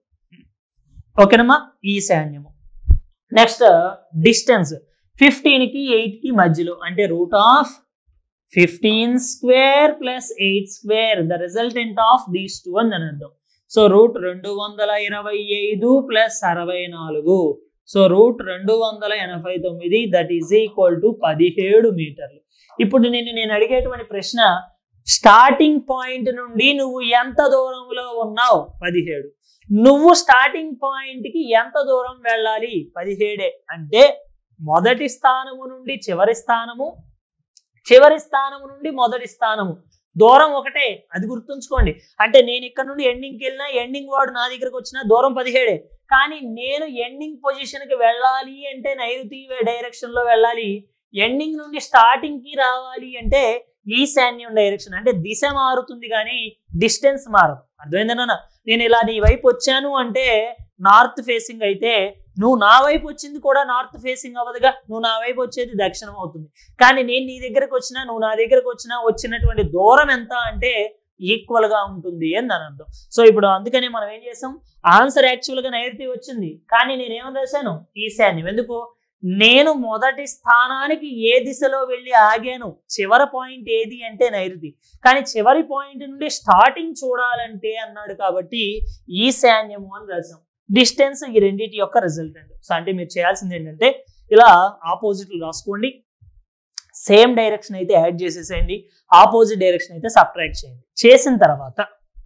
ఓకేనమ్మా ఈశాన్యము నెక్స్ట్ డిస్టెన్స్ ఫిఫ్టీన్ కి ఎయిట్ కి మధ్యలో అంటే root of fifteen square plus eight square the resultant of these two అని దాని అర్థం సో రూట్ రెండు వందల ఇరవై ఐదు ప్లస్ అరవై నాలుగు సో రూట్ రెండు వందల ఎనభై తొమ్మిది దట్ ఈజ్ ఈక్వల్ టు పదిహేడు మీటర్లు ఇప్పుడు నేను నేను అడిగేటువంటి ప్రశ్న స్టార్టింగ్ పాయింట్ నుండి నువ్వు ఎంత దూరంలో ఉన్నావు పదిహేడు నువ్వు స్టార్టింగ్ పాయింట్ కి ఎంత దూరం వెళ్ళాలి పదిహేడే అంటే మొదటి స్థానము నుండి చివరి స్థానము చివరి స్థానము నుండి మొదటి స్థానము దూరం ఒకటే అది గుర్తుంచుకోండి అంటే నేను ఇక్కడ నుండి ఎండింగ్కి వెళ్ళినా ఎండింగ్ వాడు నా దగ్గరకు వచ్చినా దూరం పదిహేడే కానీ నేను ఎండింగ్ పొజిషన్ కి వెళ్ళాలి అంటే నైరుతి డైరెక్షన్ లో వెళ్ళాలి ఎండింగ్ నుండి స్టార్టింగ్ కి రావాలి అంటే ఈశాన్యం డైరెక్షన్ అంటే దిశ మారుతుంది కానీ డిస్టెన్స్ మారదు అర్థమైందన్నా నేను ఇలా నీ వైపు వచ్చాను అంటే నార్త్ ఫేసింగ్ అయితే నువ్వు నా వైపు వచ్చింది కూడా నార్త్ ఫేసింగ్ అవ్వదుగా నువ్వు నా వైపు వచ్చేది దక్షిణం అవుతుంది కానీ నేను నీ దగ్గరకు వచ్చినా నువ్వు నా దగ్గరకు వచ్చినా వచ్చినటువంటి దూరం ఎంత అంటే ఈక్వల్ గా ఉంటుంది అని దాని అర్థం సో ఇప్పుడు అందుకనే మనం ఏం చేసాం ఆన్సర్ యాక్చువల్ గా నైరుతి వచ్చింది కానీ నేను ఏమని రాశాను ఈశాన్యం ఎందుకు నేను మొదటి స్థానానికి ఏ దిశలో వెళ్ళి ఆగాను చివరి పాయింట్ ఏది అంటే నైరుతి కానీ చివరి పాయింట్ నుండి స్టార్టింగ్ చూడాలంటే అన్నాడు కాబట్టి ఈశాన్యము అని రాసాం డిస్టెన్స్ ఈ రెండింటి యొక్క రిజల్టెంట్ సో అంటే మీరు చేయాల్సింది ఏంటంటే ఇలా ఆపోజిట్లు రాసుకోండి సేమ్ డైరెక్షన్ అయితే యాడ్ చేసేసేయండి ఆపోజిట్ డైరెక్షన్ అయితే సబ్ట్రాక్ట్ చేయండి చేసిన తర్వాత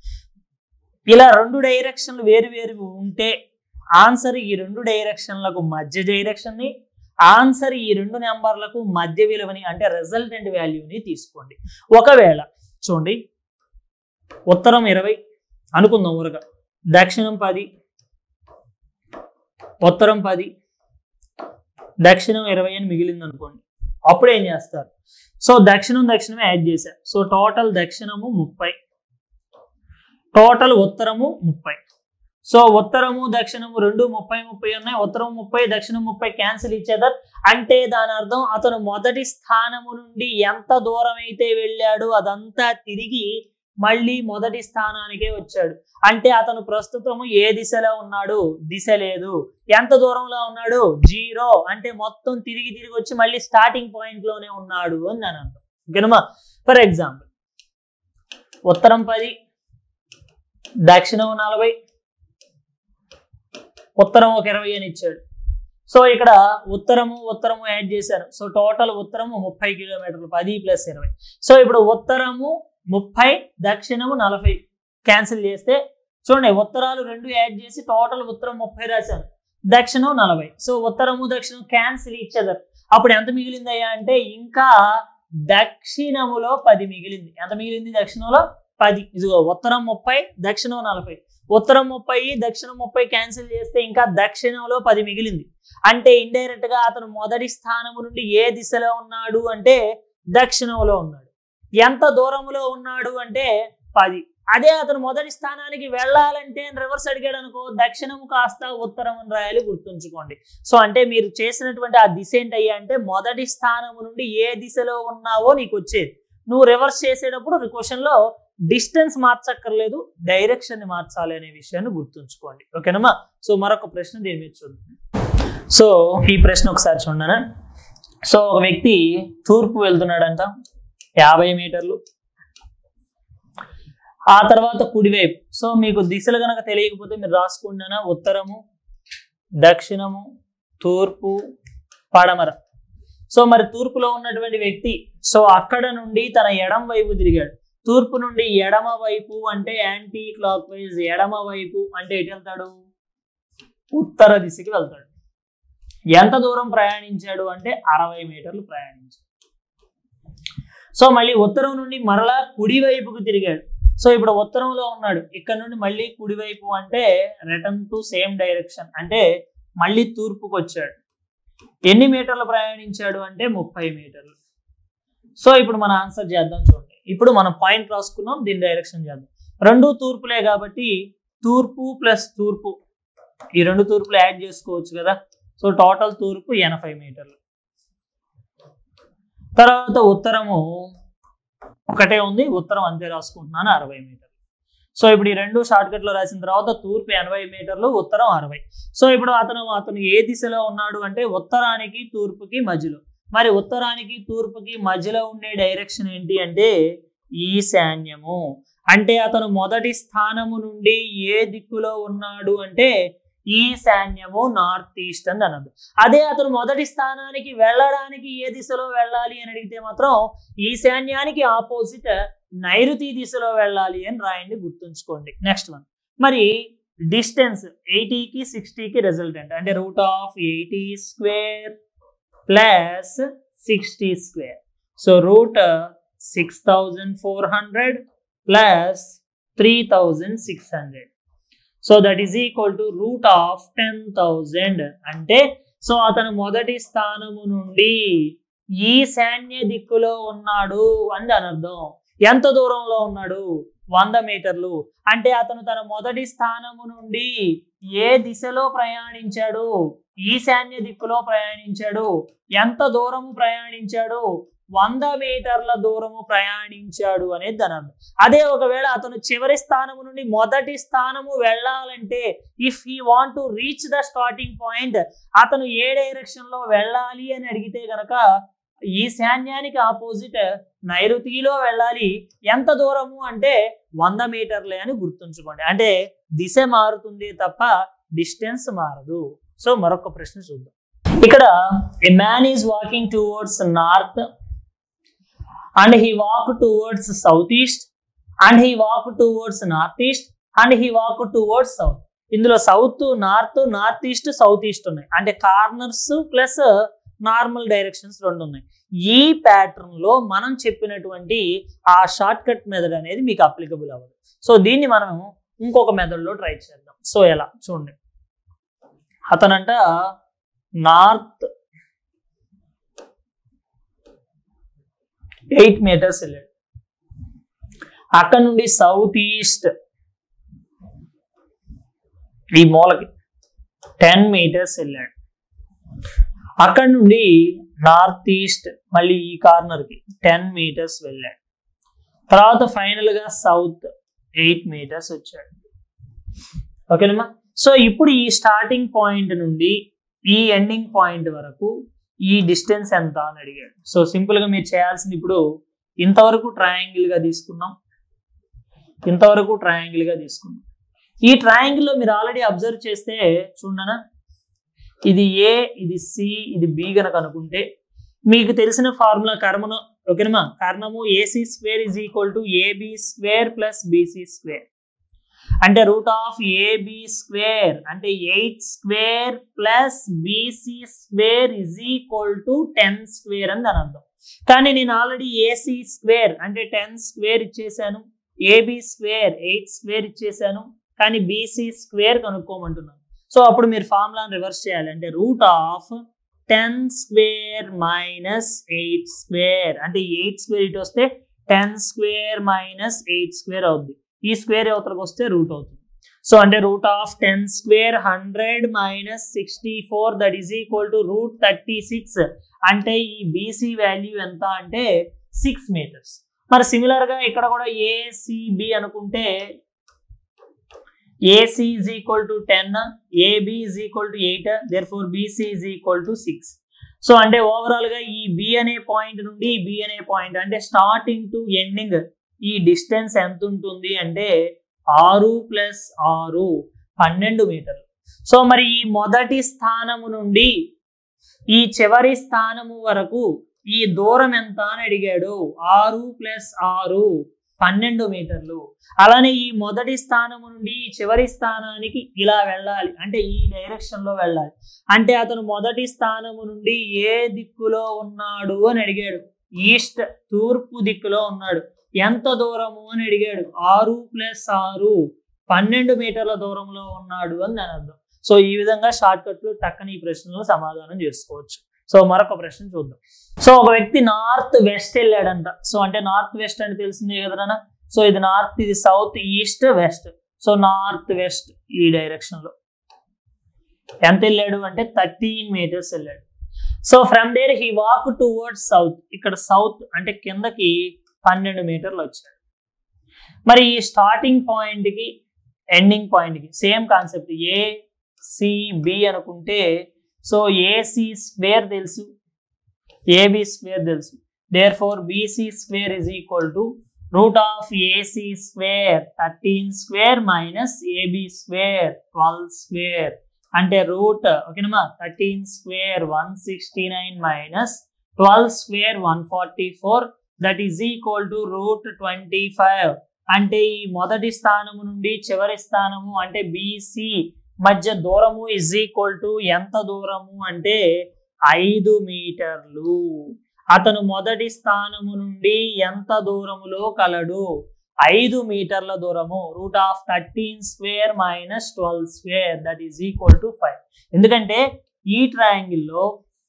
ఇలా రెండు డైరెక్షన్లు వేరు వేరు ఉంటే ఆన్సర్ ఈ రెండు డైరెక్షన్లకు మధ్య డైరెక్షన్ని ఆన్సర్ ఈ రెండు నెంబర్లకు మధ్య విలువని అంటే రిజల్టెంట్ వాల్యూని తీసుకోండి ఒకవేళ చూడండి ఉత్తరం ఇరవై అనుకుందాం ఊరగా దక్షిణం పది ఉత్తరం పది దక్షిణం ఇరవై అని మిగిలింది అనుకోండి అప్పుడు ఏం చేస్తారు సో దక్షిణం దక్షిణమే యాడ్ చేశారు సో టోటల్ దక్షిణము ముప్పై టోటల్ ఉత్తరము ముప్పై సో ఉత్తరము దక్షిణము రెండు ముప్పై ముప్పై ఉన్నాయి ఉత్తరం ముప్పై దక్షిణం ముప్పై క్యాన్సిల్ ఇచ్చేదర్ అంటే దాని అర్థం అతను మొదటి స్థానము నుండి ఎంత దూరం అయితే వెళ్ళాడు అదంతా తిరిగి మళ్ళీ మొదటి స్థానానికే వచ్చాడు అంటే అతను ప్రస్తుతము ఏ దిశలో ఉన్నాడు దిశ లేదు ఎంత దూరంలో ఉన్నాడు జీరో అంటే మొత్తం తిరిగి తిరిగి వచ్చి మళ్ళీ స్టార్టింగ్ పాయింట్ లోనే ఉన్నాడు అని దాని అర్థం ఓకేనమ్మా ఫర్ ఎగ్జాంపుల్ ఉత్తరం పది దక్షిణం నలభై ఉత్తరం ఒక ఇరవై అని ఇచ్చాడు సో ఇక్కడ ఉత్తరము ఉత్తరము యాడ్ చేశారు సో టోటల్ ఉత్తరము ముప్పై కిలోమీటర్లు పది ప్లస్ ఇరవై సో ఇప్పుడు ఉత్తరము ముప్పై దక్షిణము నలభై క్యాన్సిల్ చేస్తే చూడండి ఉత్తరాలు రెండు యాడ్ చేసి టోటల్ ఉత్తరం ముప్పై రాశాను దక్షిణం నలభై సో ఉత్తరము దక్షిణం క్యాన్సిల్ ఇచ్చేదారు అప్పుడు ఎంత మిగిలిందయ్యా అంటే ఇంకా దక్షిణములో పది మిగిలింది ఎంత మిగిలింది దక్షిణంలో పది ఇదిగో ఉత్తరం ముప్పై దక్షిణం నలభై ఉత్తరం ముప్పై దక్షిణం ముప్పై క్యాన్సిల్ చేస్తే ఇంకా దక్షిణంలో పది మిగిలింది అంటే ఇండైరెక్ట్ గా అతను మొదటి స్థానము నుండి ఏ దిశలో ఉన్నాడు అంటే దక్షిణంలో ఉన్నాడు ఎంత దూరంలో ఉన్నాడు అంటే పది అదే అతను మొదటి స్థానానికి వెళ్ళాలంటే రివర్స్ అడిగాడు అనుకో దక్షిణము కాస్త ఉత్తరం అని రాయాలి గుర్తుంచుకోండి సో అంటే మీరు చేసినటువంటి ఆ దిశ ఏంటయ్యా అంటే మొదటి స్థానము నుండి ఏ దిశలో ఉన్నావో నీకు వచ్చేది నువ్వు రివర్స్ చేసేటప్పుడు క్వశ్చన్ లో డిస్టెన్స్ మార్చక్కర్లేదు డైరెక్షన్ ని మార్చాలి అనే విషయాన్ని గుర్తుంచుకోండి ఓకేనమ్మా సో మరొక ప్రశ్న దీని మీద చూద్దాం సో ఈ ప్రశ్న ఒకసారి చూడనా సో ఒక వ్యక్తి తూర్పు వెళ్తున్నాడంట యాభై మీటర్లు ఆ తర్వాత కుడివైపు సో మీకు దిశలు కనుక తెలియకపోతే మీరు రాసుకుంటానా ఉత్తరము దక్షిణము తూర్పు పడమర సో మరి తూర్పులో ఉన్నటువంటి వ్యక్తి సో అక్కడ నుండి తన ఎడం వైపు తిరిగాడు తూర్పు నుండి ఎడమ వైపు అంటే యాంటీ క్లాక్ వైజ్ ఎడమ వైపు అంటే ఎటు వెళ్తాడు ఉత్తర దిశకి వెళ్తాడు ఎంత దూరం ప్రయాణించాడు అంటే అరవై మీటర్లు ప్రయాణించాడు సో మళ్ళీ ఉత్తరం నుండి మరలా కుడి వైపుకు తిరిగాడు సో ఇప్పుడు ఉత్తరంలో ఉన్నాడు ఇక్కడ నుండి మళ్ళీ కుడివైపు అంటే రిటర్న్ టు సేమ్ డైరెక్షన్ అంటే మళ్ళీ తూర్పుకు వచ్చాడు ఎన్ని మీటర్లు ప్రయాణించాడు అంటే ముప్పై మీటర్లు సో ఇప్పుడు మన ఆన్సర్ చేద్దాం చూడండి ఇప్పుడు మనం పాయింట్ రాసుకున్నాం దీని డైరెక్షన్ చేద్దాం రెండు తూర్పులే కాబట్టి తూర్పు ప్లస్ తూర్పు ఈ రెండు తూర్పులు యాడ్ చేసుకోవచ్చు కదా సో టోటల్ తూర్పు ఎనభై మీటర్లు తర్వాత ఉత్తరము ఒకటే ఉంది ఉత్తరం అంతే రాసుకుంటున్నాను అరవై మీటర్లు సో ఇప్పుడు ఈ రెండు షార్ట్ కట్ లో రాసిన తర్వాత తూర్పు ఎనభై మీటర్లు ఉత్తరం అరవై సో ఇప్పుడు అతను అతను ఏ దిశలో ఉన్నాడు అంటే ఉత్తరానికి తూర్పుకి మధ్యలో మరి ఉత్తరానికి తూర్పుకి మధ్యలో ఉండే డైరెక్షన్ ఏంటి అంటే ఈశాన్యము అంటే అతను మొదటి స్థానము నుండి ఏ దిక్కులో ఉన్నాడు అంటే ఈశాన్యము నార్త్ ఈస్ట్ అని అన్నది అదే అతను మొదటి స్థానానికి వెళ్ళడానికి ఏ దిశలో వెళ్ళాలి అని అడిగితే మాత్రం ఈశాన్యానికి ఆపోజిట్ నైరుతి దిశలో వెళ్ళాలి అని రాయండి గుర్తుంచుకోండి నెక్స్ట్ వన్ మరి డిస్టెన్స్ ఎయిటీకి సిక్స్టీకి రిజల్టెంట్ అంటే root of eighty square plus sixty square so root six thousand four hundred plus three thousand six hundred so that is equal to root of ten thousand అంటే so అతను మొదటి స్థానము నుండి ఈశాన్య దిక్కులో ఉన్నాడు అని దాని అర్థం ఎంత దూరంలో ఉన్నాడు వంద మీటర్లు అంటే అతను తన మొదటి స్థానము నుండి ఏ దిశలో ప్రయాణించాడు ఈశాన్య దిక్కులో ప్రయాణించాడు ఎంత దూరము ప్రయాణించాడు వంద మీటర్ల దూరము ప్రయాణించాడు అనేది దాని అర్థం అదే ఒకవేళ అతను చివరి స్థానము నుండి మొదటి స్థానము వెళ్ళాలంటే if he want to reach the starting point అతను ఏ డైరెక్షన్ లో వెళ్ళాలి అని అడిగితే గనక ఈశాన్యానికి ఆపోజిట్ నైరుతిలో వెళ్ళాలి ఎంత దూరము అంటే వంద మీటర్లే అని గుర్తుంచుకోండి అంటే దిశ మారుతుంది తప్ప డిస్టెన్స్ మారదు సో మరొక ప్రశ్న చూద్దాం ఇక్కడ a man is walking towards north and he walk towards south east and he walk towards north east and he walk towards south ఇందులో south north north east south east ఉన్నాయి అంటే corners plus normal directions రెండు ఉన్నాయి ఈ pattern లో మనం చెప్పినటువంటి ఆ షార్ట్ కట్ మెథడ్ అనేది మీకు అప్లికబుల్ అవ్వదు సో దీన్ని మనం ఇంకొక మెథడ్లో ట్రై చేద్దాం సో ఎలా చూడండి అతనంట నార్త్ ఎయిట్ మీటర్స్ వెళ్ళాడు అక్కడ నుండి సౌత్ ఈస్ట్ ఈ మూలకి టెన్ మీటర్స్ వెళ్ళాడు అక్కడ నుండి నార్త్ ఈస్ట్ మళ్ళీ ఈ కార్నర్ కి టెన్ మీటర్స్ వెళ్ళాడు తర్వాత ఫైనల్ గా సౌత్ ఎయిట్ మీటర్స్ వచ్చాడు ఓకేనమ్మా సో ఇప్పుడు ఈ స్టార్టింగ్ పాయింట్ నుండి ఈ ఎండింగ్ పాయింట్ వరకు ఈ డిస్టెన్స్ ఎంత అని అడిగాడు సో సింపుల్ గా మీరు చేయాల్సింది ఇప్పుడు ఇంతవరకు ట్రయాంగిల్ గా తీసుకున్నాం ఇంతవరకు ట్రయాంగిల్ గా తీసుకున్నాం ఈ ట్రయాంగిల్ లో మీరు ఆల్రెడీ అబ్జర్వ్ చేస్తే చూడనా ఇది ఏ ఇది సి ఇది బి గనక అనుకుంటే మీకు తెలిసిన ఫార్ములా కర్మను ఓకేనమ్మా కారణము AC square is equal to AB square plus BC square అంటే రూట్ ఆఫ్ ఏబి స్క్వేర్ అంటే eight square plus BC square is equal to ten square అని దాని అర్థం కానీ నేను ఆల్రెడీ ఏసీ స్క్వేర్ అంటే టెన్ స్క్వేర్ ఇచ్చేసాను ఏబి స్క్వేర్ ఎయిట్ స్క్వేర్ ఇచ్చేసాను కానీ బీసీ స్క్వేర్ కనుక్కోమంటున్నాను సో అప్పుడు మీరు ఫార్ములాని రివర్స్ చేయాలి అంటే root of ten square minus eight square అంటే ఎయిట్ స్క్వేర్ ఇటు వస్తే ten square minus eight square అవుద్ది ఈ స్క్వేర్ అవతలకు వస్తే రూట్ అవుతుంది సో అంటే root of ten square hundred minus sixty four that is equal to root thirty six అంటే ఈ బీసీ వాల్యూ ఎంత అంటే సిక్స్ మీటర్స్ మరి సిమిలర్ గా ఇక్కడ కూడా ఏసీబి అనుకుంటే AC is equal to ten AB is equal to eight therefore BC is equal to six so అంటే ఓవరాల్ గా ఈ బి అనే పాయింట్ నుండి బి అనే పాయింట్ అంటే స్టార్టింగ్ టు ఎండింగ్ ఈ డిస్టెన్స్ ఎంత ఉంటుంది అంటే ఆరు ప్లస్ ఆరు పన్నెండు మీటర్లు సో మరి ఈ మొదటి స్థానము నుండి ఈ చివరి స్థానము వరకు ఈ దూరం ఎంత అని అడిగాడు ఆరు ప్లస్ ఆరు పన్నెండు మీటర్లు అలానే ఈ మొదటి స్థానము నుండి ఈ చివరి స్థానానికి ఇలా వెళ్ళాలి అంటే ఈ డైరెక్షన్ లో వెళ్ళాలి అంటే అతను మొదటి స్థానము నుండి ఏ దిక్కులో ఉన్నాడు అని అడిగాడు ఈస్ట్ తూర్పు దిక్కులో ఉన్నాడు ఎంత దూరము అని అడిగాడు ఆరు ప్లస్ ఆరు పన్నెండు మీటర్ల దూరంలో ఉన్నాడు అని దాని అర్థం సో ఈ విధంగా షార్ట్ కట్లు టక్కని ఈ ప్రశ్నలు సమాధానం చేసుకోవచ్చు సో మరొక ప్రశ్న చూద్దాం సో ఒక వ్యక్తి నార్త్ వెస్ట్ వెళ్ళాడంట సో అంటే నార్త్ వెస్ట్ అని తెలిసిందే కదనా సో ఇది నార్త్ ఇది south east west so north west ఈ డైరెక్షన్ లో ఎంత వెళ్ళాడు అంటే థర్టీన్ మీటర్స్ వెళ్ళాడు so from there he walk towards south ఇక్కడ సౌత్ అంటే కిందకి పన్నెండు మీటర్లు వచ్చాడు మరి ఈ స్టార్టింగ్ పాయింట్ కి ఎండింగ్ పాయింట్ కి సేమ్ కాన్సెప్ట్ ఏ సిబి అనుకుంటే సో ఏసి స్క్వేర్ తెలుసు ఏబి స్క్వేర్ తెలుసు therefore BC square is equal to root of AC square thirteen square minus AB square twelve square అంటే root ఓకేనమ్మా thirteen square one sixty nine minus twelve square one forty four that is equal to root twenty five అంటే ఈ మొదటి స్థానము నుండి చివరి స్థానము అంటే బీసీ మధ్య దూరము ఇజ్ ఈక్వల్ టు ఎంత దూరము అంటే ఐదు మీటర్లు అతను మొదటి స్థానము నుండి ఎంత దూరములో కలడు ఐదు మీటర్ల దూరము root of thirteen square minus twelve square that is equal to five ఎందుకంటే ఈ ట్రయాంగిల్లో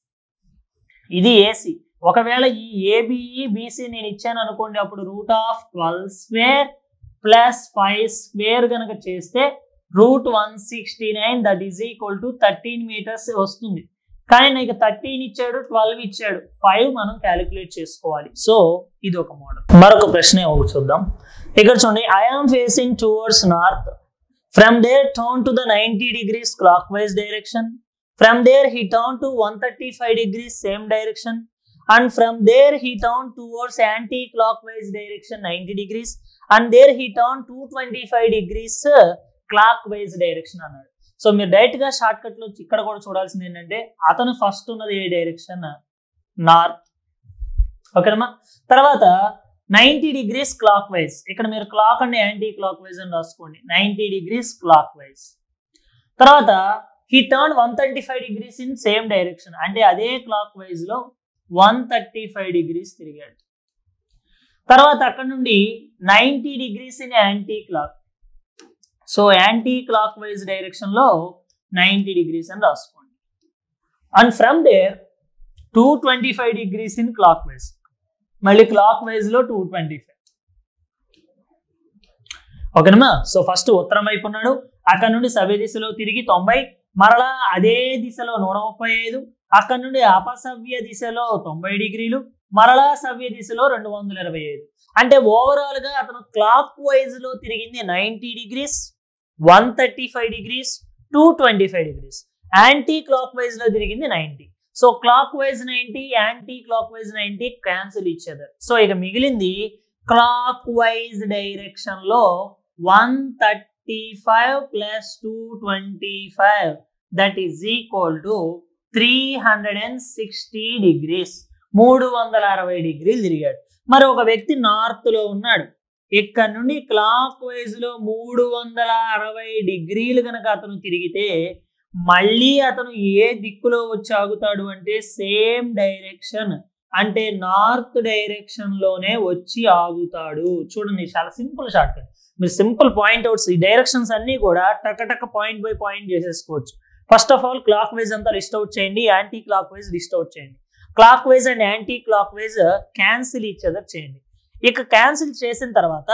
ఇది ఏసీ ఒకవేళ ఈ ఏబిఈ బీసీ నేను ఇచ్చాను అనుకోండి అప్పుడు root of twelve square plus five square కనుక చేస్తే root one sixty nine that is equal to thirteen metres వస్తుంది కానీ నీకు థర్టీన్ ఇచ్చాడు ట్వెల్వ్ ఇచ్చాడు ఫైవ్ మనం క్యాలిక్యులేట్ చేసుకోవాలి సో ఇది ఒక మోడల్ మరొక ప్రశ్న ఒకటి చూద్దాం ఇక్కడ చూడండి I am facing towards north from there turn to the ninety degrees clock wise direction from there he turn to one thirty five degrees same direction and from there he turn towards clock wise direction ninety degrees and there he turn two twenty five degrees clock wise direction అన్నాడు so మీరు direct గా shortcut లో ఇక్కడ కూడా చూడాల్సింది ఏంటంటే అతను first ఉన్నది ఏ డైరెక్షన్ నార్త్ ఓకేనమ్మా తర్వాత నైంటీ డిగ్రీస్ క్లాక్ వైజ్ ఇక్కడ మీరు clock and anticlockwise అని రాసుకోండి నైంటీ డిగ్రీస్ క్లాక్ వైజ్ తర్వాత he turn one thirty five degrees in same direction అంటే అదే క్లాక్ వైజ్ లో వన్ థర్టీ ఫైవ్ డిగ్రీస్ తిరిగాడు తర్వాత అక్కడ నుండి ninety degrees in anti clock so clock wise direction లో నైంటీ డిగ్రీస్ అని రాసుకోండి and from there two twenty five degrees in clockwise మళ్ళీ క్లాక్ వైజ్ లో టూ ట్వంటీ ఫైవ్ ఓకేనమ్మా సో ఫస్ట్ ఉత్తరం వైపు ఉన్నాడు అక్కడ నుండి సవ్య దిశలో తిరిగి తొంభై మరలా అదే దిశలో నూట ముప్పై ఐదు అక్కడ నుండి అపసవ్య దిశలో తొంభై డిగ్రీలు మరలా సవ్య దిశలో రెండు వందల ఇరవై ఐదు అంటే ఓవరాల్ గా అతను క్లాక్ వైజ్ లో తిరిగింది ninety degrees one thirty five degrees two twenty five degrees clock wise లో తిరిగింది ninety so clock wise ninety clock wise ninety cancel ఇచ్చేదారు సో ఇక మిగిలింది క్లాక్ వైజ్ డైరెక్షన్ లో one thirty five plus two twenty five that is equal to three hundred and sixty degrees మూడు వందల అరవై డిగ్రీలు తిరిగాడు మరి ఒక వ్యక్తి నార్త్ లో ఉన్నాడు ఇక్కడ నుండి క్లాక్ వైజ్ లో మూడు వందల అరవై డిగ్రీలు కనుక అతను తిరిగితే మళ్ళీ అతను ఏ దిక్కులో వచ్చి ఆగుతాడు అంటే సేమ్ డైరెక్షన్ అంటే నార్త్ డైరెక్షన్ లోనే వచ్చి ఆగుతాడు చూడండి చాలా సింపుల్ షార్ట్ కట్ మీరు సింపుల్ పాయింట్ అవుట్స్ ఈ డైరెక్షన్స్ అన్ని కూడా టక టక పాయింట్ బై పాయింట్ చేసేసుకోవచ్చు first of all clockwise అంతా లిస్ట్ అవుట్ చేయండి anticlockwise list out చేయండి clock wise and anticlockwise cancel each other చేయండి ఇక క్యాన్సిల్ చేసిన తర్వాత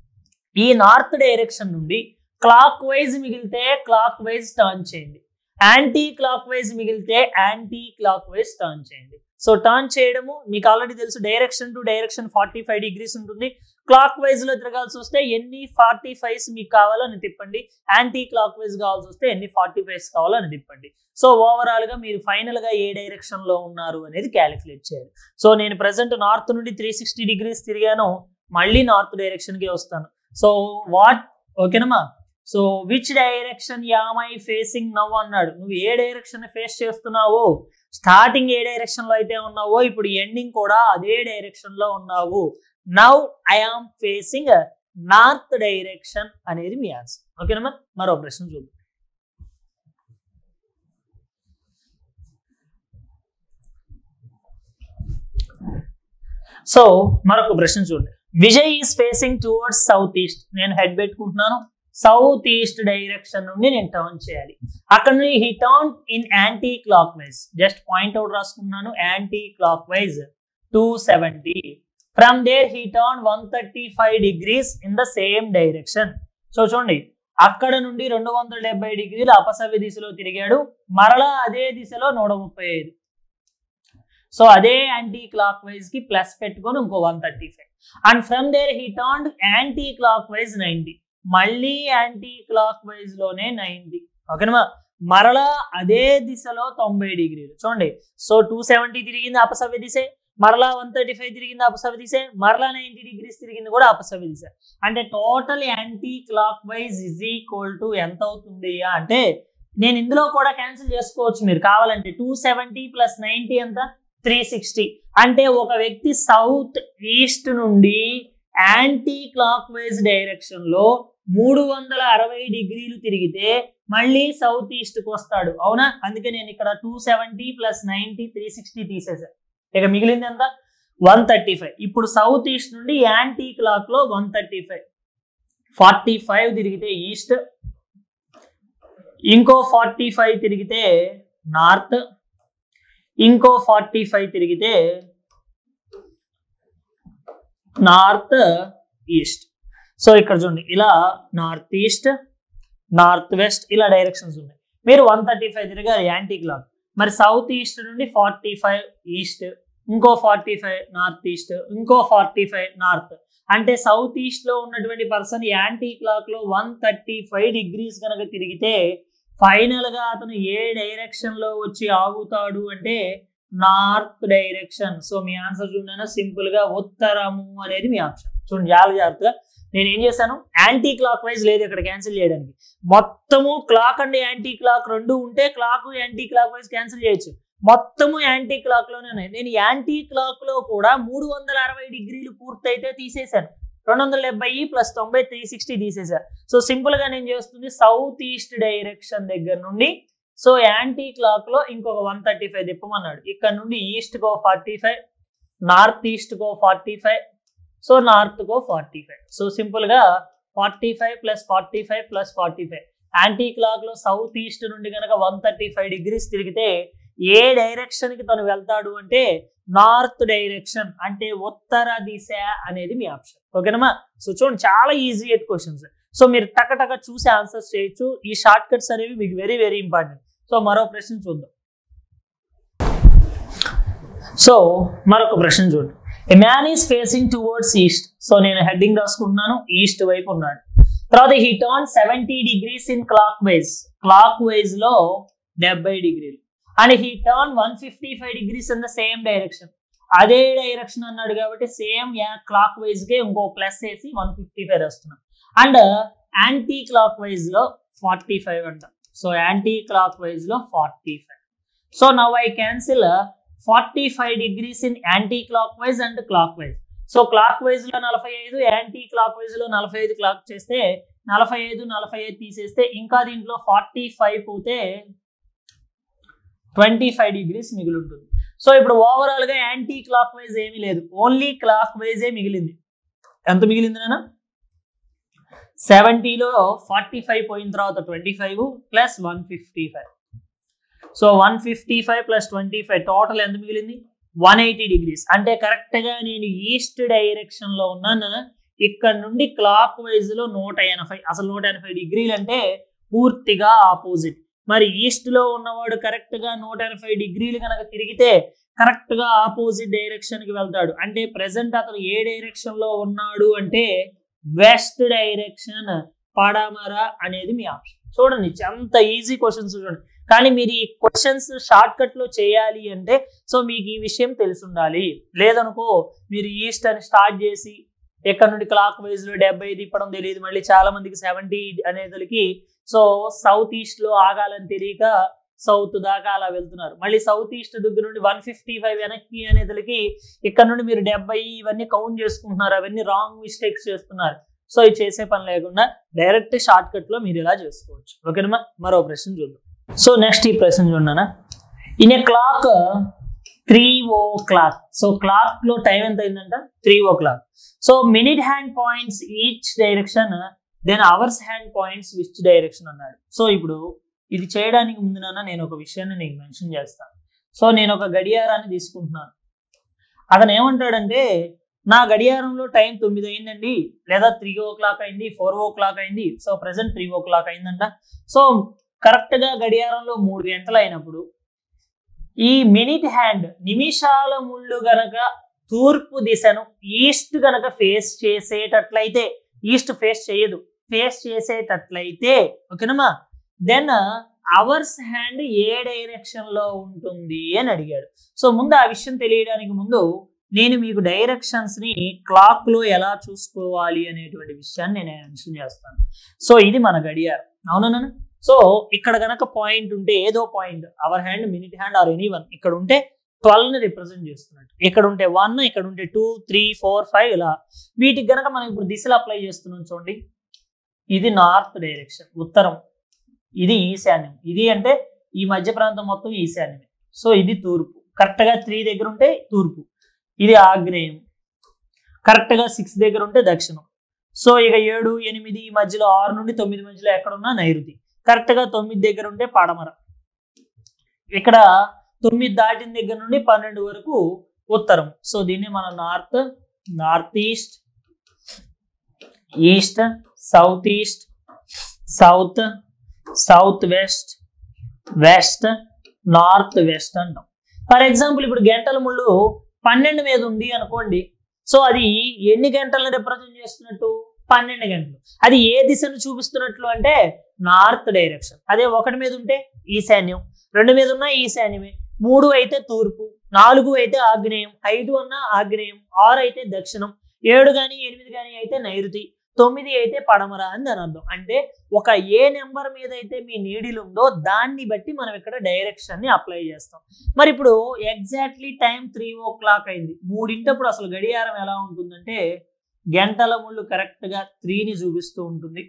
ఈ నార్త్ డైరెక్షన్ నుండి క్లాక్ వైజ్ మిగిలితే క్లాక్ వైజ్ టర్న్ చేయండి యాంటీ క్లాక్ వైజ్ మిగిలితే యాంటీ క్లాక్ వైజ్ టర్న్ చేయండి సో టర్న్ చేయడము మీకు ఆల్రెడీ తెలుసు direction to direction forty five degrees ఉంటుంది క్లాక్ వైజ్ లో తిరగాల్సి వస్తే ఎన్ని ఫార్టీ ఫైవ్స్ మీకు కావాలో అని తిప్పండి యాంటీ క్లాక్ వైజ్ కావాల్సి వస్తే ఎన్ని ఫార్టీ ఫైవ్స్ కావాలో అని తిప్పండి సో ఓవరాల్ గా మీరు ఫైనల్ గా ఏ డైరెక్షన్ లో ఉన్నారు అనేది క్యాలిక్యులేట్ చేయాలి సో నేను ప్రజెంట్ నార్త్ నుండి త్రీ సిక్స్టీ డిగ్రీస్ తిరిగాను మళ్ళీ నార్త్ డైరెక్షన్ కి వస్తాను సో వాట్ ఓకేనమ్మా so which direction am I facing now అన్నాడు నువ్వు ఏ డైరెక్షన్ ఫేస్ చేస్తున్నావు స్టార్టింగ్ ఏ డైరెక్షన్ లో అయితే ఉన్నావో ఇప్పుడు ఎండింగ్ కూడా అదే డైరెక్షన్ లో ఉన్నావు now I am facing north direction అనేది మీ ఆన్సర్ ఓకేనమ్మా మరో ప్రశ్న చూద్దాం సో మరొక ప్రశ్న చూడండి Vijay is facing towards south east నేను హెడ్ పెట్టుకుంటున్నాను సౌత్ ఈస్ట్ డైరెక్షన్ నుండి నేను టర్న్ చేయాలి అక్కడ నుండి he turn in anti anticlockwise just point out రాసుకున్నాను anticlockwise two seventy from there he turn one thirty five degrees in the same direction so చూడండి అక్కడ నుండి రెండు వందల డెబ్బై డిగ్రీలు అపసవ్య దిశలో తిరిగాడు మరలా అదే దిశలో నూట ముప్పై ఐదు సో అదే యాంటీ క్లాక్ వైజ్ కి ప్లస్ పెట్టుకొని ఇంకో one thirty five and from there he turn anticlockwise ninety మళ్ళీ యాంటీ క్లాక్ వైజ్ లోనే నైన్టీ ఓకేనా మరలా అదే దిశలో తొంభై డిగ్రీలు చూడండి సో టూ సెవెంటీ తిరిగింది అపసవ్య దిశే మరలా వన్ థర్టీ ఫైవ్ తిరిగింది అపసవ్య దిశ మరలా నైన్టీ డిగ్రీస్ తిరిగింది కూడా అపసవ్య దిశ అంటే total anticlockwise is equal to ఎంత అవుతుంది అంటే నేను ఇందులో కూడా క్యాన్సిల్ చేసుకోవచ్చు మీరు కావాలంటే టూ సెవెంటీ ప్లస్ నైన్టీ ఎంత త్రీ సిక్స్టీ అంటే ఒక వ్యక్తి సౌత్ ఈస్ట్ నుండి యాంటీ క్లాక్ వైజ్ డైరెక్షన్ లో మూడు వందల అరవై డిగ్రీలు తిరిగితే మళ్ళీ సౌత్ ఈస్ట్ కు వస్తాడు అవునా అందుకే నేను ఇక్కడ two seventy plus ninety three sixty తీసేసా ఇక మిగిలింది ఎంత వన్ థర్టీ ఫైవ్ ఇప్పుడు సౌత్ ఈస్ట్ నుండి యాంటీ క్లాక్ లో one thirty five forty five తిరిగితే ఈస్ట్ ఇంకో ఫార్టీ ఫైవ్ తిరిగితే నార్త్ ఇంకో ఫార్టీ ఫైవ్ తిరిగితే నార్త్ ఈస్ట్ సో ఇక్కడ చూడండి ఇలా నార్త్ ఈస్ట్ నార్త్ వెస్ట్ ఇలా డైరెక్షన్స్ ఉన్నాయి మీరు వన్ థర్టీ ఫైవ్ తిరిగారు యాంటీ క్లాక్ మరి సౌత్ ఈస్ట్ నుండి ఫార్టీ ఫైవ్ ఈస్ట్ ఇంకో ఫార్టీ ఫైవ్ నార్త్ ఈస్ట్ ఇంకో ఫార్టీ ఫైవ్ నార్త్ అంటే సౌత్ ఈస్ట్ లో ఉన్నటువంటి పర్సన్ యాంటీ క్లాక్ లో వన్ థర్టీ ఫైవ్ డిగ్రీస్ కనుక తిరిగితే ఫైనల్ గా అతను ఏ డైరెక్షన్ లో వచ్చి ఆగుతాడు అంటే నార్త్ డైరెక్షన్ సో మీ ఆన్సర్ చూడండి సింపుల్ గా ఉత్తరము అనేది మీ ఆప్షన్ చూడండి చాలా జాగ్రత్తగా నేను ఏం చేశాను యాంటీ క్లాక్ వైజ్ లేదు ఇక్కడ క్యాన్సిల్ చేయడానికి మొత్తము క్లాక్ అండ్ యాంటీ క్లాక్ రెండు ఉంటే clock anticlockwise cancel చేయొచ్చు మొత్తము యాంటీ క్లాక్ లోనే ఉన్నాయి నేను యాంటీ క్లాక్ లో కూడా మూడు వందల అరవై డిగ్రీలు పూర్తయితే తీసేశాను రెండు వందల డెబ్బై ప్లస్ తొంభై త్రీ సిక్స్టీ తీసేశాను సో సింపుల్ గా నేను చేస్తుంది సౌత్ ఈస్ట్ డైరెక్షన్ దగ్గర నుండి సో యాంటీ క్లాక్ లో ఇంకొక వన్ థర్టీ ఫైవ్ తిప్పమన్నాడు ఇక్కడ నుండి ఈస్ట్ కో ఫార్టీ ఫైవ్ నార్త్ ఈస్ట్ కో ఫార్టీ ఫైవ్ సో నార్త్ కో ఫార్టీ ఫైవ్ సో సింపుల్ గా forty five plus forty five plus forty five anti clock లో సౌత్ ఈస్ట్ నుండి కనుక వన్ థర్టీ ఫైవ్ డిగ్రీస్ తిరిగితే ఏ డైరెక్షన్ కి తను వెళ్తాడు అంటే నార్త్ డైరెక్షన్ అంటే ఉత్తర దిశ అనేది మీ ఆప్షన్ ఓకేనమ్మా సో చూడండి చాలా ఈజీ ఎట్ క్వశ్చన్స్ సో మీరు టక టక చూసి ఆన్సర్స్ చేయొచ్చు ఈ షార్ట్ కట్స్ అనేవి మీకు వెరీ వెరీ ఇంపార్టెంట్ సో మరో ప్రశ్న చూద్దాం సో మరొక ప్రశ్న చూడండి a man is facing towards east so నేను హెడ్డింగ్ రాసుకుంటున్నాను ఈస్ట్ వైపు ఉన్నాడు తర్వాత he turn seventy degrees in clockwise clock wise లో డెబ్బై డిగ్రీలు and he turn one fifty five degrees in the same direction అదే డైరెక్షన్ అన్నాడు కాబట్టి సేమ్ క్లాక్ వైజ్ కి ఇంకో ప్లస్ వేసి వన్ ఫిఫ్టీ ఫైవ్ వస్తున్నాం అండ్ యాంటీ క్లాక్ వైజ్ లో ఫార్టీ ఫైవ్ అంట సో యాంటీ క్లాక్ వైజ్ లో forty five so now I cancel forty five degrees in anti clock wise and clockwise so clock wise లో నలభై ఐదు anti clock wise లో నలభై ఐదు clock చేస్తే నలభై ఐదు నలభై ఐదు తీసేస్తే ఇంకా దీంట్లో ఫార్టీ ఫైవ్ పోతే ట్వంటీ ఫైవ్ డిగ్రీస్ మిగిలి ఉంటుంది సో ఇప్పుడు ఓవరాల్ గా యాంటీ క్లాక్ వైజ్ ఏమీ లేదు ఓన్లీ క్లాక్ వైజే మిగిలింది ఎంత మిగిలింది నాన్న సెవెంటీలో ఫార్టీ ఫైవ్ పోయిన తర్వాత twenty five plus one fifty five so one fifty five plus twenty five total ఎంత మిగిలింది వన్ ఎయిటీ డిగ్రీస్ అంటే కరెక్ట్ గా నేను ఈస్ట్ డైరెక్షన్ లో ఉన్నాను ఇక్కడ నుండి క్లాక్ వైజ్ లో నూట ఎనభై అసలు నూట ఎనభై డిగ్రీలు అంటే పూర్తిగా ఆపోజిట్ మరి ఈస్ట్ లో ఉన్నవాడు కరెక్ట్ గా నూట ఎనభై డిగ్రీలు కనుక తిరిగితే కరెక్ట్ గా ఆపోజిట్ డైరెక్షన్ కి వెళ్తాడు అంటే ప్రెసెంట్ అతను ఏ డైరెక్షన్ లో ఉన్నాడు అంటే వెస్ట్ డైరెక్షన్ పడమర అనేది మీ ఆప్షన్ చూడండి ఎంత ఈజీ క్వశ్చన్స్ చూడండి కానీ మీరు ఈ క్వశ్చన్స్ షార్ట్ కట్ లో చేయాలి అంటే సో మీకు ఈ విషయం తెలిసి ఉండాలి లేదనుకో మీరు ఈస్ట్ అని స్టార్ట్ చేసి ఎక్కడ నుండి క్లాక్ వైజ్ లో డెబ్బై తిప్పడం తెలియదు మళ్ళీ చాలా మందికి సెవెంటీ అనేదలకి సో సౌత్ ఈస్ట్ లో ఆగాలని తెలియక సౌత్ దాకా అలా వెళ్తున్నారు మళ్ళీ సౌత్ ఈస్ట్ దగ్గర నుండి వన్ ఫిఫ్టీ ఫైవ్ వెనక్కి అనేదలకి ఇక్కడ నుండి మీరు డెబ్బై ఇవన్నీ కౌంట్ చేసుకుంటున్నారు అవన్నీ రాంగ్ మిస్టేక్స్ చేస్తున్నారు సో ఇది చేసే పని లేకుండా డైరెక్ట్ షార్ట్ కట్ లో మీరు ఇలా చేసుకోవచ్చు ఓకేనమ్మా మరో ప్రశ్న చూద్దాం సో నెక్స్ట్ ఈ ప్రశ్న చూడనా in a clock three o'clock so clock లో టైం ఎంత అయిందంట three o'clock so minute hand points each direction then hours hand points which direction అన్నాడు సో ఇప్పుడు ఇది చేయడానికి ముందు నాన్న నేను ఒక విషయాన్ని నీకు మెన్షన్ చేస్తాను సో నేను ఒక గడియారాన్ని తీసుకుంటున్నాను అతను ఏమంటాడంటే నా గడియారంలో టైం తొమ్మిది అయిందండి లేదా త్రీ ఓ క్లాక్ అయింది ఫోర్ ఓ క్లాక్ అయింది so present three o'clock అయిందంట సో కరెక్ట్ గా గడియారంలో మూడు గంటలు అయినప్పుడు ఈ మినిట్ హ్యాండ్ నిమిషాల ముళ్ళు గనక తూర్పు దిశను ఈస్ట్ గనక ఫేస్ చేసేటట్లయితే ఈస్ట్ ఫేస్ చేయదు ఫేస్ చేసేటట్లయితే ఓకేనమ్మా దెన్ అవర్స్ హ్యాండ్ ఏ డైరెక్షన్ లో ఉంటుంది అని అడిగాడు సో ముందు ఆ విషయం తెలియడానికి ముందు నేను మీకు డైరెక్షన్స్ ని క్లాక్ లో ఎలా చూసుకోవాలి అనేటువంటి విషయాన్ని నేను మెన్షన్ చేస్తాను సో ఇది మన గడియారం అవునా సో ఇక్కడ గనక పాయింట్ ఉంటే ఏదో point hour hand minute hand or any one ఇక్కడ ఉంటే ట్వెల్వ్ ని రిప్రజెంట్ చేస్తున్నట్టు ఇక్కడ ఉంటే వన్ ఇక్కడ ఉంటే టూ త్రీ ఫోర్ ఫైవ్ ఇలా వీటికి గనక మనం ఇప్పుడు దిశలు అప్లై చేస్తున్నాం చూడండి ఇది నార్త్ డైరెక్షన్ ఉత్తరం ఇది ఈశాన్యం ఇది అంటే ఈ మధ్య ప్రాంతం మొత్తం ఈశాన్యమే సో ఇది తూర్పు కరెక్ట్ గా త్రీ దగ్గర ఉంటే తూర్పు ఇది ఆగ్నేయం కరెక్ట్ గా సిక్స్ దగ్గర ఉంటే దక్షిణం సో ఇక ఏడు ఎనిమిది ఈ మధ్యలో ఆరు నుండి తొమ్మిది మధ్యలో ఎక్కడున్నా నైరుతి కరెక్ట్ గా తొమ్మిది దగ్గర ఉంటే పడమర ఇక్కడ తొమ్మిది దాటిన దగ్గర నుండి పన్నెండు వరకు ఉత్తరం సో దీన్ని మనం north north east east south east south south west west north west అంటాం ఫర్ ఎగ్జాంపుల్ ఇప్పుడు గంటల ముళ్ళు పన్నెండు మీద ఉంది అనుకోండి సో అది ఎన్ని గంటలను రిప్రజెంట్ చేస్తున్నట్టు పన్నెండు గంటలు అది ఏ దిశను చూపిస్తున్నట్లు అంటే నార్త్ డైరెక్షన్ అదే ఒకటి మీద ఉంటే ఈశాన్యం రెండు మీద ఉన్న ఈశాన్యమే మూడు అయితే తూర్పు నాలుగు అయితే ఆగ్నేయం ఐదు అన్న ఆగ్నేయం ఆరు అయితే దక్షిణం ఏడు కానీ ఎనిమిది కానీ అయితే నైరుతి తొమ్మిది అయితే పడమర అని దాని అర్థం అంటే ఒక ఏ నెంబర్ మీద అయితే మీ నీడిల్ ఉందో దాన్ని బట్టి మనం ఇక్కడ డైరెక్షన్ ని అప్లై చేస్తాం మరి ఇప్పుడు exactly time three o'clock అయింది మూడింటప్పుడు అసలు గడియారం ఎలా ఉంటుందంటే గంటల ముళ్ళు కరెక్ట్ గా త్రీని చూపిస్తూ ఉంటుంది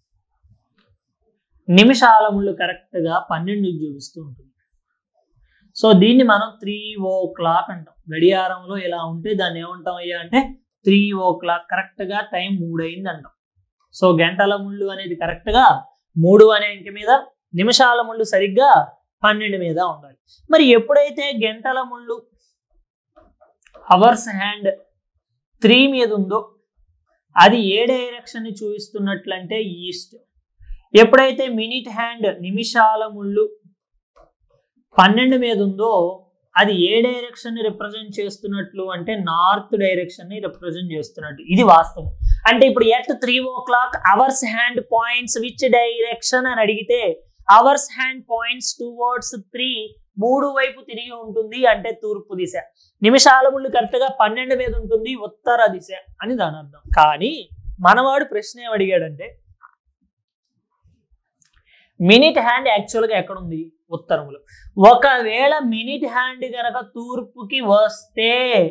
నిమిషాల ముళ్ళు కరెక్ట్ గా పన్నెండు చూపిస్తూ ఉంటుంది సో దీన్ని మనం త్రీ ఓ క్లాక్ అంటాం గడియారంలో ఇలా ఉంటే దాన్ని ఏమంటాం అయ్యా అంటే త్రీ ఓ క్లాక్ కరెక్ట్ గా టైం మూడు అయింది అంటాం సో గంటల ముళ్ళు అనేది కరెక్ట్ గా మూడు అనే అంకె మీద నిమిషాల ముళ్ళు సరిగ్గా పన్నెండు మీద ఉండాలి మరి ఎప్పుడైతే గంటల ముళ్ళు అవర్స్ హ్యాండ్ త్రీ మీద ఉందో అది ఏ డైరెక్షన్ ని చూపిస్తున్నట్లంటే ఈస్ట్ ఎప్పుడైతే మినిట్ హ్యాండ్ నిమిషాల ముళ్ళు పన్నెండు మీద ఉందో అది ఏ డైరెక్షన్ ని రిప్రజెంట్ చేస్తున్నట్లు అంటే నార్త్ డైరెక్షన్ ని రిప్రజెంట్ చేస్తున్నట్టు ఇది వాస్తవం అంటే ఇప్పుడు at three o'clock hours hand points which direction అని అడిగితే hours hand points towards three మూడు వైపు తిరిగి ఉంటుంది అంటే తూర్పు దిశ నిమిషాల ముళ్ళు కరెక్ట్ గా పన్నెండు మీద ఉంటుంది ఉత్తర దిశ అని దాని అర్థం కానీ మనవాడు ప్రశ్న ఏం అడిగాడంటే మినిట్ హ్యాండ్ యాక్చువల్గా ఎక్కడ ఉంది ఉత్తరములో ఒకవేళ మినిట్ హ్యాండ్ గనక తూర్పుకి వస్తే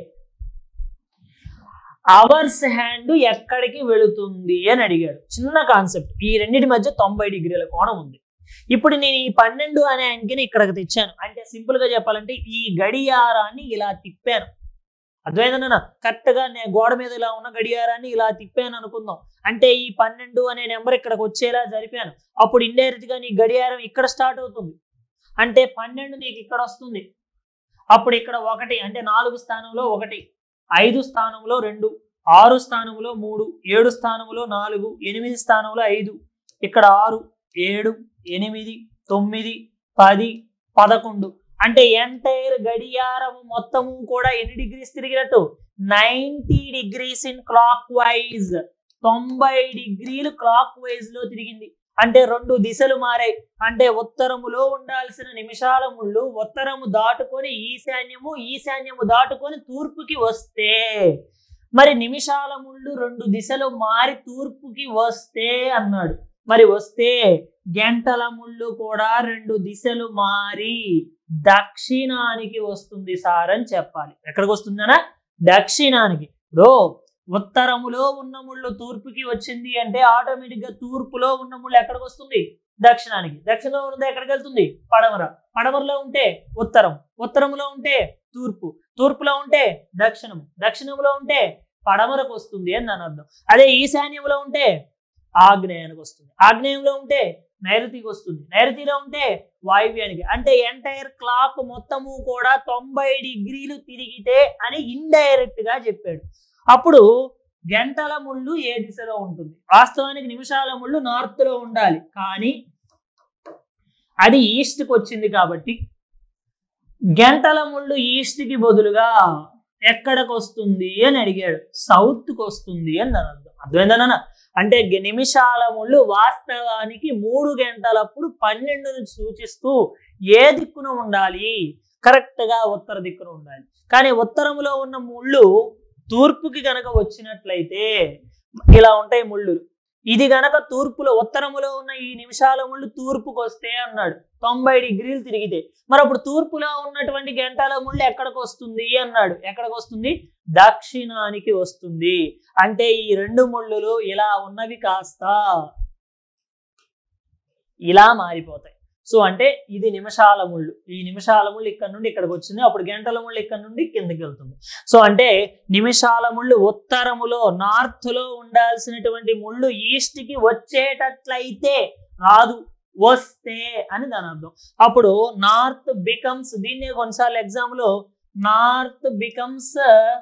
అవర్స్ హ్యాండ్ ఎక్కడికి వెళుతుంది అని అడిగాడు చిన్న కాన్సెప్ట్ ఈ రెండింటి మధ్య తొంభై డిగ్రీల కోణం ఉంది ఇప్పుడు నేను ఈ పన్నెండు అనే అంకెని ఇక్కడికి తెచ్చాను అంటే సింపుల్ గా చెప్పాలంటే ఈ గడియారాన్ని ఇలా తిప్పాను అర్థమైందన్న కరెక్ట్ గా నేను గోడ మీద ఇలా ఉన్న గడియారాన్ని ఇలా తిప్పాను అనుకుందాం అంటే ఈ పన్నెండు అనే నెంబర్ ఇక్కడికి వచ్చేలా జరిపాను అప్పుడు ఇండైరెక్ట్ గా నీ గడియారం ఇక్కడ స్టార్ట్ అవుతుంది అంటే పన్నెండు నీకు ఇక్కడ వస్తుంది అప్పుడు ఇక్కడ ఒకటి అంటే నాలుగు స్థానంలో ఒకటి ఐదు స్థానంలో రెండు ఆరు స్థానంలో మూడు ఏడు స్థానంలో నాలుగు ఎనిమిది స్థానంలో ఐదు ఇక్కడ ఆరు ఏడు ఎనిమిది తొమ్మిది పది పదకొండు అంటే ఎంటైర్ గడియారం మొత్తము కూడా ఎన్ని డిగ్రీస్ తిరిగినట్టు ninety degrees in clockwise తొంభై డిగ్రీలు క్లాక్ వైజ్ లో తిరిగింది అంటే రెండు దిశలు మారాయి అంటే ఉత్తరములో ఉండాల్సిన నిమిషాల ముళ్ళు ఉత్తరము దాటుకొని ఈశాన్యము ఈశాన్యము దాటుకొని తూర్పుకి వస్తే మరి నిమిషాల ముళ్ళు రెండు దిశలు మారి తూర్పుకి వస్తే అన్నాడు మరి వస్తే గంటల ముళ్ళు కూడా రెండు దిశలు మారి దక్షిణానికి వస్తుంది సార్ అని చెప్పాలి ఎక్కడికి వస్తుందనా దక్షిణానికి ఇప్పుడు ఉత్తరములో ఉన్న ముళ్ళు తూర్పుకి వచ్చింది అంటే ఆటోమేటిక్ గా తూర్పులో ఉన్న ముళ్ళు ఎక్కడికి వస్తుంది దక్షిణానికి దక్షిణంలో ఉన్నది ఎక్కడికి వెళ్తుంది పడమర పడమరలో ఉంటే ఉత్తరం ఉత్తరంలో ఉంటే తూర్పు తూర్పులో ఉంటే దక్షిణం దక్షిణంలో ఉంటే పడమరకు వస్తుంది అని దాని అర్థం అదే ఈశాన్యంలో ఉంటే ఆగ్నేయానికి వస్తుంది ఆగ్నేయంలో ఉంటే నైరుతికి వస్తుంది నైరుతిలో ఉంటే వాయువ్యానికి అంటే ఎంటైర్ క్లాక్ మొత్తము కూడా తొంభై డిగ్రీలు తిరిగితే అని ఇండైరెక్ట్ గా చెప్పాడు అప్పుడు గంటల ముళ్ళు ఏ దిశలో ఉంటుంది వాస్తవానికి నిమిషాల ముళ్ళు నార్త్ లో ఉండాలి కానీ అది ఈస్ట్కి వచ్చింది కాబట్టి గంటల ముళ్ళు ఈస్ట్కి బదులుగా ఎక్కడికి వస్తుంది అని అడిగాడు సౌత్కి వస్తుంది అని దాని అర్థం అర్థమైందన్న అంటే గ- నిమిషాల ముళ్ళు వాస్తవానికి మూడు గంటలప్పుడు పన్నెండును సూచిస్తూ ఏ దిక్కున ఉండాలి కరెక్ట్ గా ఉత్తర దిక్కున ఉండాలి కానీ ఉత్తరంలో ఉన్న ముళ్ళు తూర్పుకి గనక వచ్చినట్లయితే ఇలా ఉంటాయి ముళ్ళు ఇది గనక తూర్పులో ఉత్తరములో ఉన్న ఈ నిమిషాల ముళ్ళు తూర్పుకు వస్తే అన్నాడు తొంభై డిగ్రీలు తిరిగితే మరి అప్పుడు తూర్పులో ఉన్నటువంటి గంటల ముళ్ళు ఎక్కడికి వస్తుంది అన్నాడు ఎక్కడికి వస్తుంది దక్షిణానికి వస్తుంది అంటే ఈ రెండు ముళ్ళులు ఇలా ఉన్నవి కాస్త ఇలా మారిపోతాయి సో అంటే ఇది నిమిషాల ముళ్ళు ఈ నిమిషాల ముళ్ళు ఇక్కడ నుండి ఇక్కడికి వచ్చింది అప్పుడు గంటల ముళ్ళు ఇక్కడ నుండి కిందకి వెళ్తుంది సో అంటే నిమిషాల ముళ్ళు ఉత్తరములో నార్త్ లో ఉండాల్సినటువంటి ముళ్ళు ఈస్ట్ కి వచ్చేటట్లయితే రాదు వస్తే అని దాని అర్థం అప్పుడు నార్త్ బికమ్స్ దీన్ని కొన్నిసార్లు ఎగ్జామ్ లో north becomes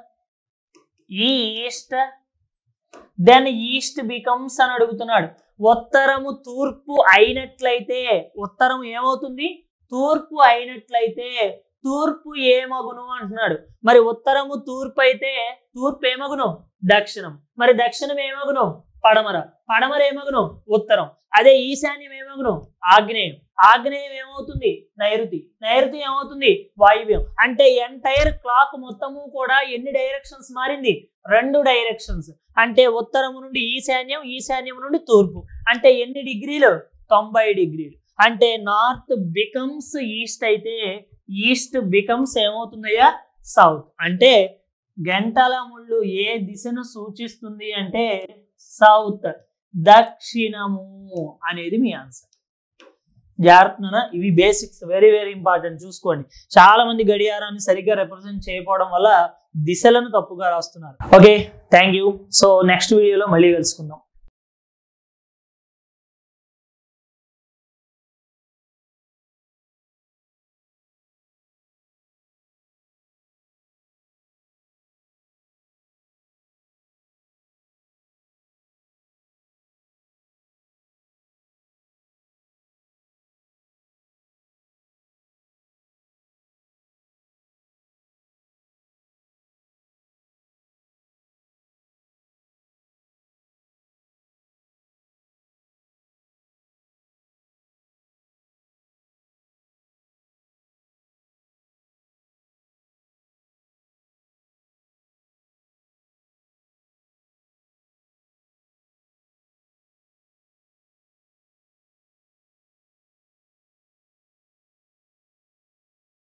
east then east becomes అని అడుగుతున్నాడు ఉత్తరము తూర్పు అయినట్లయితే ఉత్తరం ఏమవుతుంది తూర్పు అయినట్లయితే తూర్పు ఏమగును అంటున్నాడు మరి ఉత్తరము తూర్పు అయితే తూర్పు ఏమగును దక్షిణం మరి దక్షిణం ఏమగును పడమర పడమర ఏమగును ఉత్తరం అదే ఈశాన్యం ఏమగును ఆగ్నేయం ఆగ్నేయం ఏమవుతుంది నైరుతి నైరుతి ఏమవుతుంది వాయువ్యం అంటే ఎంటైర్ క్లాక్ మొత్తము కూడా ఎన్ని డైరెక్షన్స్ మారింది రెండు డైరెక్షన్స్ అంటే ఉత్తరము నుండి ఈశాన్యం ఈశాన్యం నుండి తూర్పు అంటే ఎన్ని డిగ్రీలు తొంభై డిగ్రీలు అంటే నార్త్ బికమ్స్ ఈస్ట్ అయితే ఈస్ట్ బికమ్స్ ఏమవుతుందయ్యా సౌత్ అంటే గంటల ముళ్ళు ఏ దిశను సూచిస్తుంది అంటే సౌత్ దక్షిణము అనేది మీ ఆన్సర్ జాగ్రత్తన ఇవి బేసిక్స్ వెరీ వెరీ ఇంపార్టెంట్ చూసుకోండి చాలా మంది గడియారాన్ని సరిగ్గా రిప్రజెంట్ చేయకపోవడం వల్ల దిశలను తప్పుగా రాస్తున్నారు okay thank you so next వీడియోలో మళ్ళీ కలుసుకుందాం